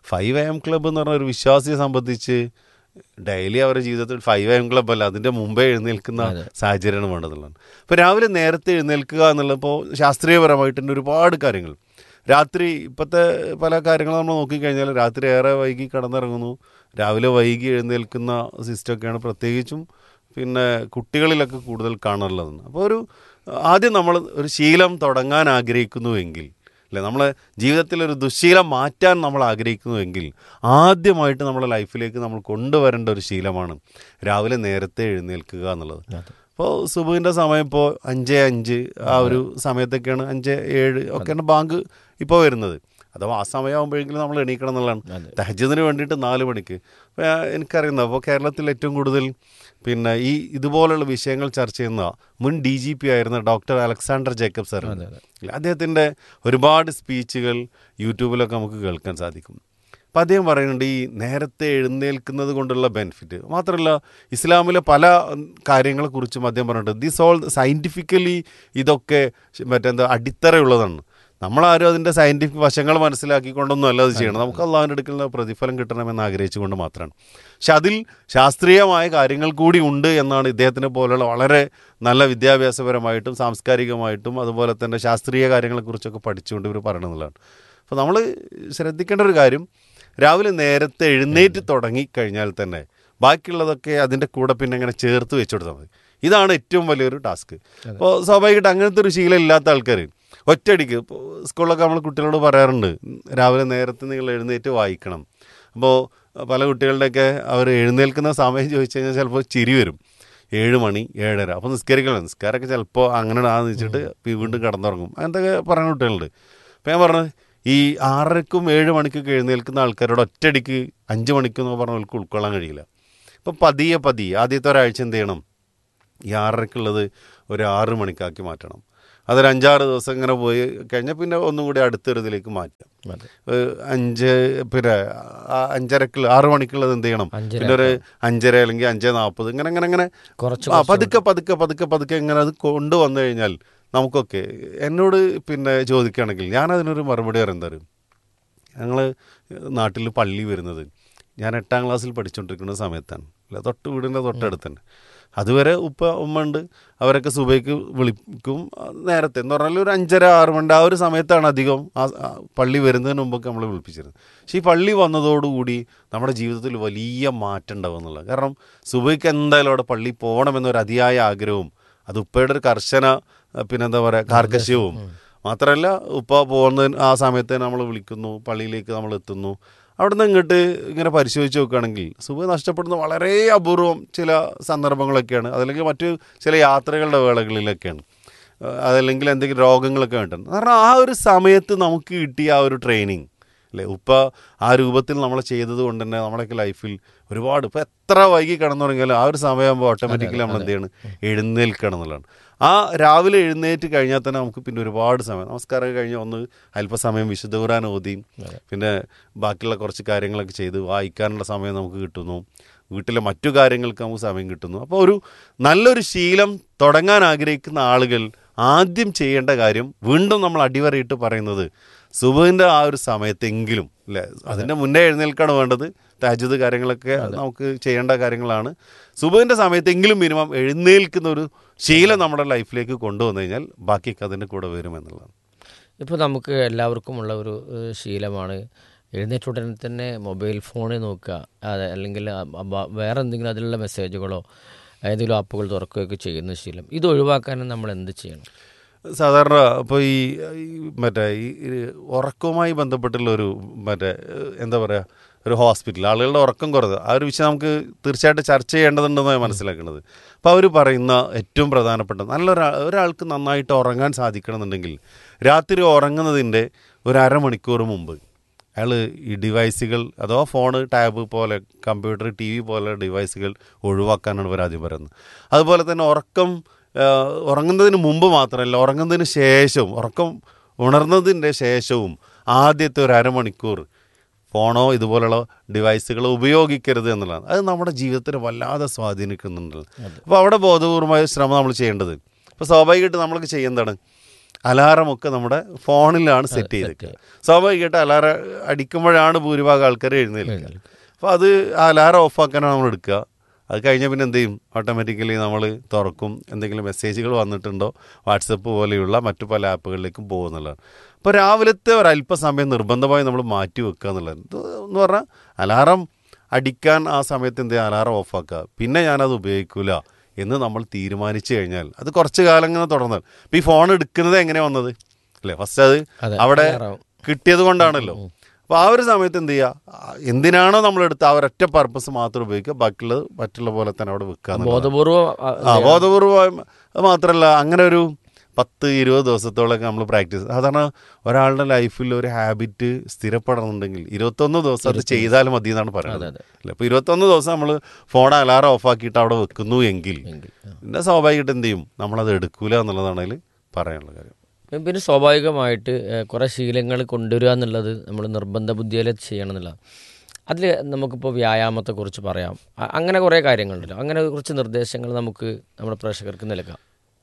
[SPEAKER 6] ഫൈവ് എ എം ക്ലബ്ബ് എന്ന് പറഞ്ഞ ഒരു വിശ്വാസിയെ സംബന്ധിച്ച് ഡെയിലി അവരുടെ ജീവിതത്തിൽ ഫൈവ് എം ക്ലബ്ബ് അല്ല അതിൻ്റെ മുമ്പേ എഴുന്നേൽക്കുന്ന സാഹചര്യമാണ് വേണ്ടതുള്ളതാണ് അപ്പോൾ രാവിലെ നേരത്തെ എഴുന്നേൽക്കുക എന്നുള്ളപ്പോൾ ശാസ്ത്രീയപരമായിട്ട് തന്നെ ഒരുപാട് കാര്യങ്ങൾ രാത്രി ഇപ്പോഴത്തെ പല കാര്യങ്ങളും നമ്മൾ നോക്കിക്കഴിഞ്ഞാൽ രാത്രി ഏറെ വൈകി കിടന്നിറങ്ങുന്നു രാവിലെ വൈകി എഴുന്നേൽക്കുന്ന സിസ്റ്റമൊക്കെയാണ് പ്രത്യേകിച്ചും പിന്നെ കുട്ടികളിലൊക്കെ കൂടുതൽ കാണാറുള്ളതെന്ന് അപ്പോൾ ഒരു ആദ്യം നമ്മൾ ഒരു ശീലം തുടങ്ങാൻ ആഗ്രഹിക്കുന്നുവെങ്കിൽ അല്ലെ നമ്മളെ ജീവിതത്തിൽ ഒരു ദുശ്ശീലം മാറ്റാൻ നമ്മൾ ആഗ്രഹിക്കുന്നുവെങ്കിൽ ആദ്യമായിട്ട് നമ്മുടെ ലൈഫിലേക്ക് നമ്മൾ കൊണ്ടുവരേണ്ട ഒരു ശീലമാണ് രാവിലെ നേരത്തെ എഴുന്നേൽക്കുക എന്നുള്ളത് ഇപ്പോൾ സുബുവിൻ്റെ സമയം ഇപ്പോൾ അഞ്ച് അഞ്ച് ആ ഒരു സമയത്തൊക്കെയാണ് അഞ്ച് ഏഴ് ഒക്കെയാണ് ബാങ്ക് ഇപ്പോൾ വരുന്നത് അഥവാ ആ സമയമാകുമ്പോഴെങ്കിലും നമ്മൾ എണീക്കണം എന്നുള്ളതാണ് തഹജദിന് വേണ്ടിയിട്ട് നാല് മണിക്ക് അപ്പോൾ എനിക്കറിയുന്നത് അപ്പോൾ കേരളത്തിൽ ഏറ്റവും കൂടുതൽ പിന്നെ ഈ ഇതുപോലുള്ള വിഷയങ്ങൾ ചർച്ച ചെയ്യുന്ന മുൻ ഡി ജി പി ആയിരുന്ന ഡോക്ടർ അലക്സാണ്ടർ ജേക്കബ് സാർ അദ്ദേഹത്തിൻ്റെ ഒരുപാട് സ്പീച്ചുകൾ യൂട്യൂബിലൊക്കെ നമുക്ക് കേൾക്കാൻ സാധിക്കും അപ്പം അദ്ദേഹം പറയുന്നുണ്ട് ഈ നേരത്തെ എഴുന്നേൽക്കുന്നത് കൊണ്ടുള്ള ബെനിഫിറ്റ് മാത്രമല്ല ഇസ്ലാമിലെ പല കാര്യങ്ങളെക്കുറിച്ചും അദ്ദേഹം പറഞ്ഞിട്ടുണ്ട് ദിസ് ഓൾ സയൻറ്റിഫിക്കലി ഇതൊക്കെ മറ്റെന്താ അടിത്തറയുള്ളതാണ് നമ്മളാരും അതിൻ്റെ സയൻറ്റിഫിക് വശങ്ങൾ മനസ്സിലാക്കിക്കൊണ്ടൊന്നും അല്ല അത് ചെയ്യണം നമുക്ക് അള്ളാഹുവിൻ്റെ അടുക്കൽ നിന്ന് പ്രതിഫലം കിട്ടണമെന്ന് ആഗ്രഹിച്ചുകൊണ്ട് മാത്രമാണ് പക്ഷെ അതിൽ ശാസ്ത്രീയമായ കാര്യങ്ങൾ കൂടി ഉണ്ട് എന്നാണ് ഇദ്ദേഹത്തിനെ പോലുള്ള വളരെ നല്ല വിദ്യാഭ്യാസപരമായിട്ടും സാംസ്കാരികമായിട്ടും അതുപോലെ തന്നെ ശാസ്ത്രീയ കാര്യങ്ങളെക്കുറിച്ചൊക്കെ പഠിച്ചുകൊണ്ട് ഇവർ പറയണമെന്നുള്ളതാണ് അപ്പോൾ നമ്മൾ ശ്രദ്ധിക്കേണ്ട ഒരു കാര്യം രാവിലെ നേരത്തെ എഴുന്നേറ്റ് തുടങ്ങി കഴിഞ്ഞാൽ തന്നെ ബാക്കിയുള്ളതൊക്കെ അതിൻ്റെ കൂടെ പിന്നെ ഇങ്ങനെ ചേർത്ത് വെച്ച് കൊടുത്താൽ മതി ഇതാണ് ഏറ്റവും വലിയൊരു ടാസ്ക് അപ്പോൾ സ്വാഭാവികമായിട്ട് അങ്ങനത്തെ ഒരു ശീലം ഇല്ലാത്ത ആൾക്കാർ ഒറ്റയടിക്ക് ഇപ്പോൾ സ്കൂളിലൊക്കെ നമ്മൾ കുട്ടികളോട് പറയാറുണ്ട് രാവിലെ നേരത്തെ നിങ്ങൾ എഴുന്നേറ്റ് വായിക്കണം അപ്പോൾ പല കുട്ടികളുടെയൊക്കെ അവർ എഴുന്നേൽക്കുന്ന സമയം ചോദിച്ചു കഴിഞ്ഞാൽ ചിലപ്പോൾ ചിരി വരും ഏഴ് മണി ഏഴര അപ്പോൾ നിസ്കരിക്കണം നിസ്കാരമൊക്കെ ചിലപ്പോൾ അങ്ങനെ ആ വെച്ചിട്ട് വീണ്ടും കിടന്നുറങ്ങും അങ്ങനത്തെ പറയുന്ന കുട്ടികളുണ്ട് അപ്പോൾ ഞാൻ പറഞ്ഞത് ഈ ആറരക്കും ഏഴ് മണിക്കൊക്കെ എഴുന്നേൽക്കുന്ന ആൾക്കാരോട് ഒറ്റയടിക്ക് അഞ്ച് മണിക്കെന്ന് പറഞ്ഞവർക്ക് ഉൾക്കൊള്ളാൻ കഴിയില്ല അപ്പം പതിയെ പതിയെ ആദ്യത്തെ ഒരാഴ്ച എന്ത് ചെയ്യണം ഈ ആറരക്കുള്ളത് ഒരു ആറ് മണിക്കാക്കി മാറ്റണം അതൊരു അഞ്ചാറ് ദിവസം ഇങ്ങനെ പോയി കഴിഞ്ഞാൽ പിന്നെ ഒന്നും കൂടി അടുത്തൊരു ഇതിലേക്ക് മാറ്റാം ഏഹ് അഞ്ച് പിന്നെ ആ അഞ്ചരക്കുള്ള ആറ് മണിക്കുള്ളത് എന്ത് ചെയ്യണം പിന്നെ ഒരു അഞ്ചര അല്ലെങ്കിൽ അഞ്ച് നാൽപ്പത് ഇങ്ങനെ ഇങ്ങനെ ഇങ്ങനെ
[SPEAKER 5] കുറച്ച്
[SPEAKER 6] ആ പതുക്കെ പതുക്കെ പതുക്കെ പതുക്കെ ഇങ്ങനെ അത് കൊണ്ടുവന്നു കഴിഞ്ഞാൽ നമുക്കൊക്കെ എന്നോട് പിന്നെ ചോദിക്കുകയാണെങ്കിൽ ഞാൻ അതിനൊരു മറുപടി പറയാൻ തരും ഞങ്ങൾ നാട്ടിൽ പള്ളി വരുന്നത് ഞാൻ എട്ടാം ക്ലാസ്സിൽ പഠിച്ചുകൊണ്ടിരിക്കുന്ന സമയത്താണ് അല്ല തൊട്ട് വീടിൻ്റെ തൊട്ടടുത്ത് തന്നെ അതുവരെ ഉപ്പ ഉമ്മ ഉണ്ട് അവരൊക്കെ സുബൈക്ക് വിളിക്കും ആ, നേരത്തെ എന്ന് പറഞ്ഞാൽ ഒരു അഞ്ചര ആറ് മണി ആ ഒരു സമയത്താണ് അധികം ആ ആ പള്ളി വരുന്നതിന് മുമ്പൊക്കെ നമ്മൾ വിളിപ്പിച്ചിരുന്നത് പക്ഷേ ഈ പള്ളി വന്നതോടുകൂടി നമ്മുടെ ജീവിതത്തിൽ വലിയ മാറ്റം ഉണ്ടാവും എന്നുള്ളത് കാരണം സുബൈക്ക് എന്തായാലും അവിടെ പള്ളി പോകണമെന്നൊരു അതിയായ ആഗ്രഹവും അത് ഉപ്പയുടെ ഒരു കർശന ആ, പിന്നെന്താ പറയുക കാർക്കശ്യവും മാത്രമല്ല ഉപ്പ പോകുന്നതിന് ആ സമയത്ത് നമ്മൾ വിളിക്കുന്നു പള്ളിയിലേക്ക് നമ്മൾ എത്തുന്നു അവിടെ നിന്ന് ഇങ്ങോട്ട് ഇങ്ങനെ പരിശോധിച്ച് നോക്കുകയാണെങ്കിൽ സുഖം നഷ്ടപ്പെടുന്ന വളരെ അപൂർവം ചില സന്ദർഭങ്ങളൊക്കെയാണ് അതല്ലെങ്കിൽ മറ്റു ചില യാത്രകളുടെ വേളകളിലൊക്കെയാണ് ഏഹ് അതല്ലെങ്കിൽ എന്തെങ്കിലും രോഗങ്ങളൊക്കെ വേണ്ടത് കാരണം ആ ഒരു സമയത്ത് നമുക്ക് കിട്ടിയ ആ ഒരു ട്രെയിനിങ് അല്ലേ ഉപ്പ ആ രൂപത്തിൽ നമ്മൾ ചെയ്തത് കൊണ്ട് തന്നെ നമ്മളൊക്കെ ലൈഫിൽ ഒരുപാട് ഇപ്പോൾ എത്ര വൈകി കിടന്നുറങ്ങിയാലും ആ ഒരു സമയമാകുമ്പോൾ ഓട്ടോമാറ്റിക്കലി നമ്മൾ എന്ത് ചെയ്യണം എഴുന്നേൽക്കണം എന്നുള്ളതാണ് ആ രാവിലെ എഴുന്നേറ്റ് കഴിഞ്ഞാൽ തന്നെ നമുക്ക് പിന്നെ ഒരുപാട് സമയം നമസ്കാരം കഴിഞ്ഞ് ഒന്ന് അല്പസമയം വിശുദ്ധ ഖുർആൻ ഓതിയും പിന്നെ ബാക്കിയുള്ള കുറച്ച് കാര്യങ്ങളൊക്കെ ചെയ്ത് വായിക്കാനുള്ള സമയം നമുക്ക് കിട്ടുന്നു വീട്ടിലെ മറ്റു കാര്യങ്ങൾക്ക് നമുക്ക് സമയം കിട്ടുന്നു അപ്പോൾ ഒരു നല്ലൊരു ശീലം തുടങ്ങാൻ ആഗ്രഹിക്കുന്ന ആളുകൾ ആദ്യം ചെയ്യേണ്ട കാര്യം വീണ്ടും നമ്മൾ അടിവരയിട്ട് പറയുന്നത് സുബഹിൻ്റെ ആ ഒരു സമയത്തെങ്കിലും അല്ലേ അതിൻ്റെ മുന്നേ എഴുന്നേൽക്കാണ് വേണ്ടത് താജുദ് കാര്യങ്ങളൊക്കെ നമുക്ക് ചെയ്യേണ്ട കാര്യങ്ങളാണ് സുബഹിൻ്റെ സമയത്തെങ്കിലും മിനിമം എഴുന്നേൽക്കുന്ന ഒരു ശീലം നമ്മുടെ ലൈഫിലേക്ക് കൊണ്ടുവന്നു കഴിഞ്ഞാൽ ബാക്കിയൊക്കെ അതിൻ്റെ കൂടെ വരുമെന്നുള്ളതാണ്
[SPEAKER 5] ഇപ്പോൾ നമുക്ക് എല്ലാവർക്കുമുള്ള ഒരു ഏഹ്, ശീലമാണ് എഴുന്നേറ്റ ഉടനെ തന്നെ മൊബൈൽ ഫോണിൽ നോക്കുക അത് അല്ലെങ്കിൽ അ- അ- വേറെ എന്തെങ്കിലും അതിലുള്ള മെസ്സേജുകളോ ഏതെങ്കിലും ആപ്പുകൾ തുറക്കുകയൊക്കെ ചെയ്യുന്ന ശീലം ഇത് ഒഴിവാക്കാനും നമ്മൾ എന്ത് ചെയ്യണം
[SPEAKER 6] സാധാരണ ഇപ്പോൾ ഈ ഈ മറ്റേ ഈ ഈ ഉറക്കവുമായി ബന്ധപ്പെട്ടുള്ള ഒരു മറ്റേ ഏഹ്, എന്താ പറയുക ഒരു ഹോസ്പിറ്റൽ ആളുകളുടെ ഉറക്കം കുറവ് ആ ഒരു വിഷയം നമുക്ക് തീർച്ചയായിട്ടും ചർച്ച ചെയ്യേണ്ടതുണ്ടെന്നാണ് മനസ്സിലാക്കുന്നത് അപ്പോൾ അവർ പറയുന്ന ഏറ്റവും പ്രധാനപ്പെട്ട നല്ലൊരാ ഒരാൾക്ക് നന്നായിട്ട് ഉറങ്ങാൻ സാധിക്കണമെന്നുണ്ടെങ്കിൽ രാത്രി ഉറങ്ങുന്നതിൻ്റെ ഒരു അരമണിക്കൂർ മുമ്പ് അയാൾ ഈ ഡിവൈസുകൾ അഥവാ ഫോണ് ടാബ് പോലെ കമ്പ്യൂട്ടർ ടി വി പോലെ ഡിവൈസുകൾ ഒഴിവാക്കാനാണ് ഇവർ ആദ്യം പറയുന്നത് അതുപോലെ തന്നെ ഉറക്കം ആ, ഉറങ്ങുന്നതിന് മുമ്പ് മാത്രമല്ല ഉറങ്ങുന്നതിന് ശേഷവും ഉറക്കം ഉണർന്നതിൻ്റെ ശേഷവും ആദ്യത്തെ ഒരു അരമണിക്കൂർ ഫോണോ ഇതുപോലുള്ള ഡിവൈസുകൾ ഉപയോഗിക്കരുത് എന്നുള്ളതാണ് അത് നമ്മുടെ ജീവിതത്തിനെ വല്ലാതെ സ്വാധീനിക്കുന്നുണ്ട് അപ്പോൾ അവിടെ ബോധപൂർവമായ ശ്രമം നമ്മൾ ചെയ്യേണ്ടത് ഇപ്പോൾ സ്വാഭാവികമായിട്ട് നമ്മളൊക്കെ ചെയ്യുന്നതാണ് അലാറമൊക്കെ നമ്മുടെ ഫോണിലാണ് സെറ്റ് ചെയ്തേക്കുക സ്വാഭാവികമായിട്ട് അലാറം അടിക്കുമ്പോഴാണ് ഭൂരിഭാഗം ആൾക്കാർ എഴുന്നേൽക്കുക അപ്പോൾ അത് ആ അലാറം ഓഫാക്കാനാണ് നമ്മൾ എടുക്കുക അത് കഴിഞ്ഞാൽ പിന്നെ എന്ത് ചെയ്യും ഓട്ടോമാറ്റിക്കലി നമ്മൾ തുറക്കും എന്തെങ്കിലും മെസ്സേജുകൾ വന്നിട്ടുണ്ടോ വാട്സപ്പ് പോലെയുള്ള മറ്റു പല ആപ്പുകളിലേക്കും പോകുന്നുള്ളതാണ് അപ്പോൾ രാവിലത്തെ ഒരല്പസമയം നിർബന്ധമായി നമ്മൾ മാറ്റി വെക്കുക എന്നുള്ളത് ഇത് എന്ന് പറഞ്ഞാൽ അലാറം അടിക്കാൻ ആ സമയത്ത് എന്ത് ചെയ്യുക അലാറം ഓഫാക്കുക പിന്നെ ഞാനത് ഉപയോഗിക്കില്ല എന്ന് നമ്മൾ തീരുമാനിച്ചു കഴിഞ്ഞാൽ അത് കുറച്ച് കാലം ഇങ്ങനെ തുടർന്നാൽ ഇപ്പോൾ ഈ ഫോൺ എടുക്കുന്നത് എങ്ങനെ വന്നത് അല്ലേ ഫസ്റ്റ് അത്
[SPEAKER 5] അതെ,
[SPEAKER 6] അവിടെ
[SPEAKER 5] അലാറം.
[SPEAKER 6] കിട്ടിയത് കൊണ്ടാണല്ലോ അപ്പോൾ ആ ഒരു സമയത്ത് എന്ത് ചെയ്യുക ആ, എന്തിനാണോ നമ്മൾ എടുത്ത ആ ഒരൊറ്റ പർപ്പസ് മാത്രം ഉപയോഗിക്കുക ബാക്കിയുള്ളത് മറ്റുള്ള പോലെ തന്നെ അവിടെ വെക്കുക എന്നുള്ളതാണ്.
[SPEAKER 5] ബോധപൂർവം ആ,
[SPEAKER 6] ആ ബോധപൂർവം അത് മാത്രമല്ല അങ്ങനെ ഒരു പത്ത് ഇരുപത് ദിവസത്തോളൊക്കെ നമ്മൾ പ്രാക്ടീസ് സാധാരണ ഒരാളുടെ ലൈഫിൽ ഒരു ഹാബിറ്റ് സ്ഥിരപ്പെടണമെന്നുണ്ടെങ്കിൽ ഇരുപത്തൊന്ന് ദിവസം അത് ചെയ്താൽ മതി എന്നാണ് പറയുന്നത്
[SPEAKER 5] അതെ.
[SPEAKER 6] അല്ല ഇപ്പോൾ ഇരുപത്തൊന്ന് ദിവസം നമ്മൾ ഫോൺ അലാറം ഓഫാക്കിയിട്ട് അവിടെ വെക്കുന്നു എങ്കിൽ
[SPEAKER 5] എങ്കിൽ, ആ.
[SPEAKER 6] പിന്നെ സ്വാഭാവികമായിട്ട് എന്ത് ചെയ്യും നമ്മളത് എടുക്കൂല എന്നുള്ളതാണ് അതിൽ പറയാനുള്ള കാര്യം
[SPEAKER 5] പിന്നെ സ്വാഭാവികമായിട്ട് ഏഹ്, കുറേ ശീലങ്ങൾ കൊണ്ടുവരിക എന്നുള്ളത് നമ്മൾ നിർബന്ധ ബുദ്ധിയിൽ ചെയ്യണം എന്നുള്ളതാണ് അതിൽ നമുക്കിപ്പോൾ വ്യായാമത്തെക്കുറിച്ച് പറയാം അ- അങ്ങനെ കുറേ കാര്യങ്ങളുണ്ടല്ലോ അങ്ങനെ കുറച്ച് നിർദ്ദേശങ്ങൾ നമുക്ക് നമ്മുടെ പ്രേക്ഷകർക്ക് നൽകാം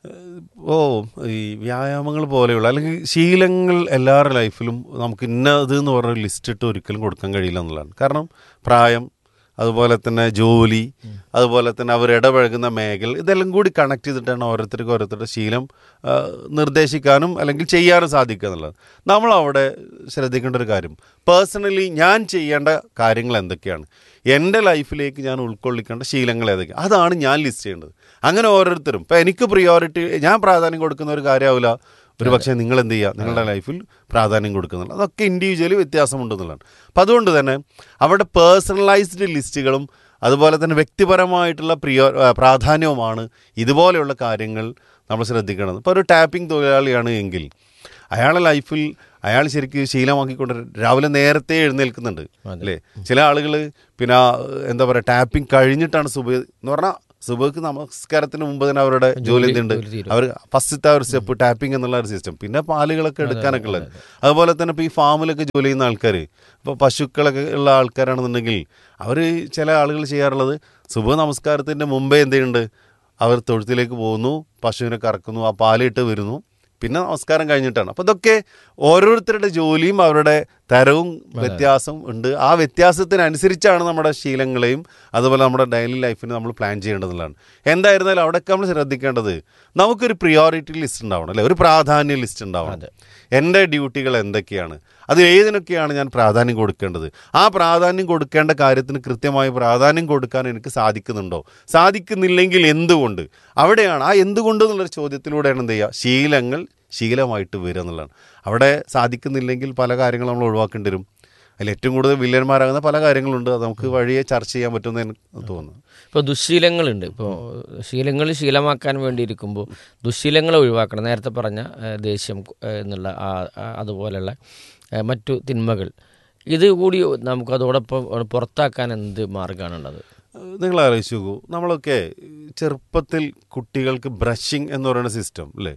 [SPEAKER 6] ഓ ഈ വ്യായാമങ്ങൾ പോലെയുള്ള അല്ലെങ്കിൽ ശീലങ്ങൾ എല്ലാവരുടെ ലൈഫിലും നമുക്ക് ഇന്നത് എന്ന് പറഞ്ഞ ലിസ്റ്റ് ഇട്ട് ഒരിക്കലും കൊടുക്കാൻ കഴിയില്ല എന്നുള്ളതാണ് കാരണം പ്രായം അതുപോലെ തന്നെ ജോലി അതുപോലെ തന്നെ അവർ ഇടപഴകുന്ന മേഖല ഇതെല്ലാം കൂടി കണക്ട് ചെയ്തിട്ടാണ് ഓരോരുത്തർക്കും ഓരോരുത്തരുടെ ശീലം ആ, നിർദ്ദേശിക്കാനും അല്ലെങ്കിൽ ചെയ്യാനും സാധിക്കുക എന്നുള്ളത് നമ്മൾ അവിടെ ശ്രദ്ധിക്കേണ്ട ഒരു കാര്യം പേഴ്സണലി ഞാൻ ചെയ്യേണ്ട കാര്യങ്ങൾ എന്തൊക്കെയാണ് എൻ്റെ ലൈഫിലേക്ക് ഞാൻ ഉൾക്കൊള്ളിക്കേണ്ട ശീലങ്ങൾ ഏതൊക്കെയാണ് അതാണ് ഞാൻ ലിസ്റ്റ് ചെയ്യേണ്ടത് അങ്ങനെ ഓരോരുത്തരും ഇപ്പം എനിക്ക് പ്രിയോറിറ്റി ഞാൻ പ്രാധാന്യം കൊടുക്കുന്ന ഒരു കാര്യമാവില്ല ഒരു പക്ഷേ നിങ്ങൾ എന്ത് ചെയ്യുക നിങ്ങളുടെ ലൈഫിൽ പ്രാധാന്യം കൊടുക്കുന്നുണ്ട് അതൊക്കെ ഇൻഡിവിജ്വലി വ്യത്യാസമുണ്ടെന്നുള്ളതാണ് അപ്പം അതുകൊണ്ട് തന്നെ അവിടെ പേഴ്സണലൈസ്ഡ് ലിസ്റ്റുകളും അതുപോലെ തന്നെ വ്യക്തിപരമായിട്ടുള്ള പ്രിയോ ആ, പ്രാധാന്യവുമാണ് ഇതുപോലെയുള്ള കാര്യങ്ങൾ നമ്മൾ ശ്രദ്ധിക്കേണ്ടത് ഇപ്പോൾ ഒരു ടാപ്പിംഗ് തൊഴിലാളിയാണ് എങ്കിൽ അയാളുടെ ലൈഫിൽ അയാൾ ശരിക്കും ശീലമാക്കിക്കൊണ്ട് രാവിലെ നേരത്തെ എഴുന്നേൽക്കുന്നുണ്ട് അല്ലേ ചില ആളുകൾ പിന്നെ ആ, എന്താ പറയുക ടാപ്പിംഗ് കഴിഞ്ഞിട്ടാണ് സുബ എന്ന് പറഞ്ഞാൽ സുബക്ക് നമസ്കാരത്തിന് മുമ്പ് തന്നെ അവരുടെ ജോലി എന്തുണ്ട്
[SPEAKER 5] ജോലി തീരും.
[SPEAKER 6] അവർ ഫസ്റ്റത്തെ ആ ഒരു സ്റ്റെപ്പ് ടാപ്പിംഗ് എന്നുള്ള ഒരു സിസ്റ്റം പിന്നെ പാലുകളൊക്കെ എടുക്കാനൊക്കെ ഉള്ളത് അതുപോലെ തന്നെ ഇപ്പോൾ ഈ ഫാമിലൊക്കെ ജോലി ചെയ്യുന്ന ആൾക്കാർ ഇപ്പോൾ പശുക്കളൊക്കെ ഉള്ള ആൾക്കാരാണെന്നുണ്ടെങ്കിൽ അവർ ചില ആളുകൾ ചെയ്യാറുള്ളത് സുബ നമസ്കാരത്തിൻ്റെ മുമ്പേ എന്ത് ചെയ്യുന്നുണ്ട് അവർ തൊഴുത്തിലേക്ക് പോകുന്നു പശുവിനെ കറക്കുന്നു ആ പാലിട്ട് വരുന്നു പിന്നെ നമസ്കാരം കഴിഞ്ഞിട്ടാണ് അപ്പോൾ ഇതൊക്കെ ഓരോരുത്തരുടെ ജോലിയും അവരുടെ തരവും വ്യത്യാസം ഉണ്ട് ആ വ്യത്യാസത്തിനനുസരിച്ചാണ് നമ്മുടെ ശീലങ്ങളെയും അതുപോലെ നമ്മുടെ ഡെയിലി ലൈഫിനെ നമ്മൾ പ്ലാൻ ചെയ്യേണ്ടതുള്ളതാണ് എന്തായിരുന്നാലും അവിടെയൊക്കെ നമ്മൾ ശ്രദ്ധിക്കേണ്ടത് നമുക്കൊരു പ്രിയോറിറ്റി ലിസ്റ്റ് ഉണ്ടാവണം അല്ലെ ഒരു പ്രാധാന്യ ലിസ്റ്റ് ഉണ്ടാവണം എൻ്റെ ഡ്യൂട്ടികൾ എന്തൊക്കെയാണ് അതിൽ ഏതിനൊക്കെയാണ് ഞാൻ പ്രാധാന്യം കൊടുക്കേണ്ടത് ആ പ്രാധാന്യം കൊടുക്കേണ്ട കാര്യത്തിന് കൃത്യമായി പ്രാധാന്യം കൊടുക്കാൻ എനിക്ക് സാധിക്കുന്നുണ്ടോ സാധിക്കുന്നില്ലെങ്കിൽ എന്തുകൊണ്ട് അവിടെയാണ് ആ എന്തുകൊണ്ട് എന്നുള്ളൊരു ചോദ്യത്തിലൂടെയാണ് എന്ത് ചെയ്യുക ശീലങ്ങൾ ശീലമായിട്ട് വരിക എന്നുള്ളതാണ് അവിടെ സാധിക്കുന്നില്ലെങ്കിൽ പല കാര്യങ്ങളും നമ്മൾ ഒഴിവാക്കേണ്ടി വരും അതിൽ ഏറ്റവും കൂടുതൽ വില്ലന്മാരാകുന്ന പല കാര്യങ്ങളുണ്ട് അത് നമുക്ക് വഴിയെ ചർച്ച ചെയ്യാൻ പറ്റുമെന്ന് എനിക്ക് തോന്നുന്നു
[SPEAKER 5] ഇപ്പോൾ ദുശ്ശീലങ്ങളുണ്ട് ഇപ്പോൾ ശീലങ്ങൾ ശീലമാക്കാൻ വേണ്ടി ഇരിക്കുമ്പോൾ ദുശ്ശീലങ്ങൾ ഒഴിവാക്കണം നേരത്തെ പറഞ്ഞ ഏഹ്, ദേഷ്യം ഏഹ്, എന്നുള്ള ആ ആ- അതുപോലെയുള്ള ഏഹ്, മറ്റു തിന്മകൾ ഇത് കൂടി നമുക്ക് അതോടൊപ്പം പുറത്താക്കാൻ എന്ത് മാർഗ്ഗമാണുള്ളത്
[SPEAKER 6] നിങ്ങൾ ആലോചിച്ച് നോക്കൂ നമ്മളൊക്കെ ചെറുപ്പത്തിൽ കുട്ടികൾക്ക് ബ്രഷിങ് എന്ന് പറയുന്ന സിസ്റ്റം അല്ലേ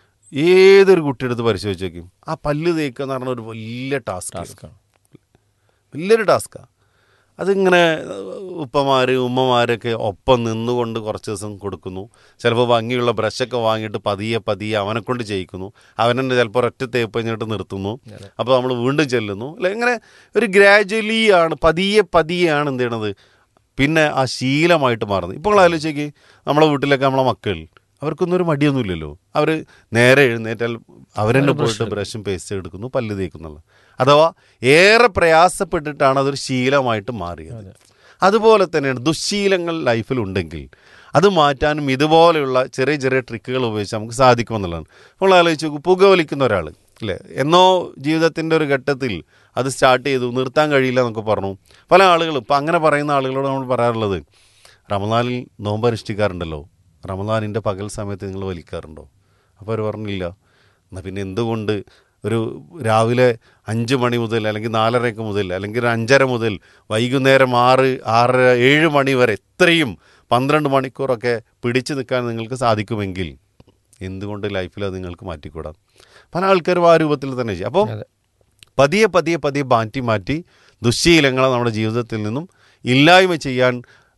[SPEAKER 6] ഏതൊരു കുട്ടിയുടെ അടുത്ത് പരിശോധിച്ച് നോക്കും ആ പല്ല് തേക്കുക എന്ന് പറഞ്ഞ ഒരു വലിയ ടാസ്ക്
[SPEAKER 5] ടാസ്ക്കാണ്
[SPEAKER 6] വലിയൊരു ടാസ്ക്കാണ് അതിങ്ങനെ ഉപ്പമാർ ഉമ്മമാരൊക്കെ ഒപ്പം നിന്നുകൊണ്ട് കുറച്ച് ദിവസം കൊടുക്കുന്നു ചിലപ്പോൾ ഭംഗിയുള്ള ബ്രഷൊക്കെ വാങ്ങിയിട്ട് പതിയെ പതിയെ അവനെ കൊണ്ട് ചെയ്യിക്കുന്നു അവൻ തന്നെ ചിലപ്പോൾ ഒറ്റ തേപ്പ് കഴിഞ്ഞിട്ട് നിർത്തുന്നു അപ്പോൾ നമ്മൾ വീണ്ടും ചെല്ലുന്നു അല്ലെ ഇങ്ങനെ ഒരു ഗ്രാജുവലി ആണ് പതിയെ പതിയെയാണ് എന്ത് ചെയ്യണത് പിന്നെ ആ ശീലമായിട്ട് മാറുന്നത് ഇപ്പോൾ നിങ്ങൾ ആലോചിച്ചേക്ക് നമ്മളെ വീട്ടിലൊക്കെ നമ്മളെ മക്കൾ അവർക്കൊന്നും ഒരു മടിയൊന്നുമില്ലല്ലോ അവർ നേരെ എഴുന്നേറ്റാൽ അവരെന്നെ പോയിട്ട് ബ്രഷും പേസ്റ്റ് എടുക്കുന്നു പല്ല് തേക്കുന്നുള്ള അഥവാ ഏറെ പ്രയാസപ്പെട്ടിട്ടാണ് അതൊരു ശീലമായിട്ട് മാറിയത് അതുപോലെ തന്നെയാണ് ദുശ്ശീലങ്ങൾ ലൈഫിലുണ്ടെങ്കിൽ അത് മാറ്റാനും ഇതുപോലെയുള്ള ചെറിയ ചെറിയ ട്രിക്കുകൾ ഉപയോഗിച്ച് നമുക്ക് സാധിക്കുമെന്നുള്ളതാണ് നമ്മൾ ആലോചിച്ച് നോക്കൂ പുകവലിക്കുന്ന ഒരാൾ അല്ലേ എന്നോ ജീവിതത്തിൻ്റെ ഒരു ഘട്ടത്തിൽ അത് സ്റ്റാർട്ട് ചെയ്തു നിർത്താൻ കഴിയില്ല എന്നൊക്കെ പറഞ്ഞു പല ആളുകളും ഇപ്പം അങ്ങനെ പറയുന്ന ആളുകളോട് നമ്മൾ പറയാറുള്ളത് റമദാനിൽ നോമ്പ് അനുഷ്ഠിക്കാറുണ്ടല്ലോ റമദാനിൻ്റെ പകൽ സമയത്ത് നിങ്ങൾ വലിക്കാറുണ്ടോ അപ്പോൾ അവർ പറഞ്ഞില്ല എന്നാൽ പിന്നെ എന്തുകൊണ്ട് ഒരു രാവിലെ അഞ്ച് മണി മുതൽ അല്ലെങ്കിൽ നാലരയ്ക്ക് മുതൽ അല്ലെങ്കിൽ ഒരു അഞ്ചര മുതൽ വൈകുന്നേരം ആറ് ആറര ഏഴ് മണി വരെ എത്രയും പന്ത്രണ്ട് മണിക്കൂറൊക്കെ പിടിച്ചു നിൽക്കാൻ നിങ്ങൾക്ക് സാധിക്കുമെങ്കിൽ എന്തുകൊണ്ട് ലൈഫിൽ അത് നിങ്ങൾക്ക് മാറ്റിക്കൂടാം പല ആൾക്കാരും ആ രൂപത്തിൽ തന്നെ ചെയ്യും അപ്പോൾ പതിയെ പതിയെ പതിയെ മാറ്റി മാറ്റി ദുശ്ശീലങ്ങളെ നമ്മുടെ ജീവിതത്തിൽ നിന്നും ഇല്ലായ്മ ചെയ്യാൻ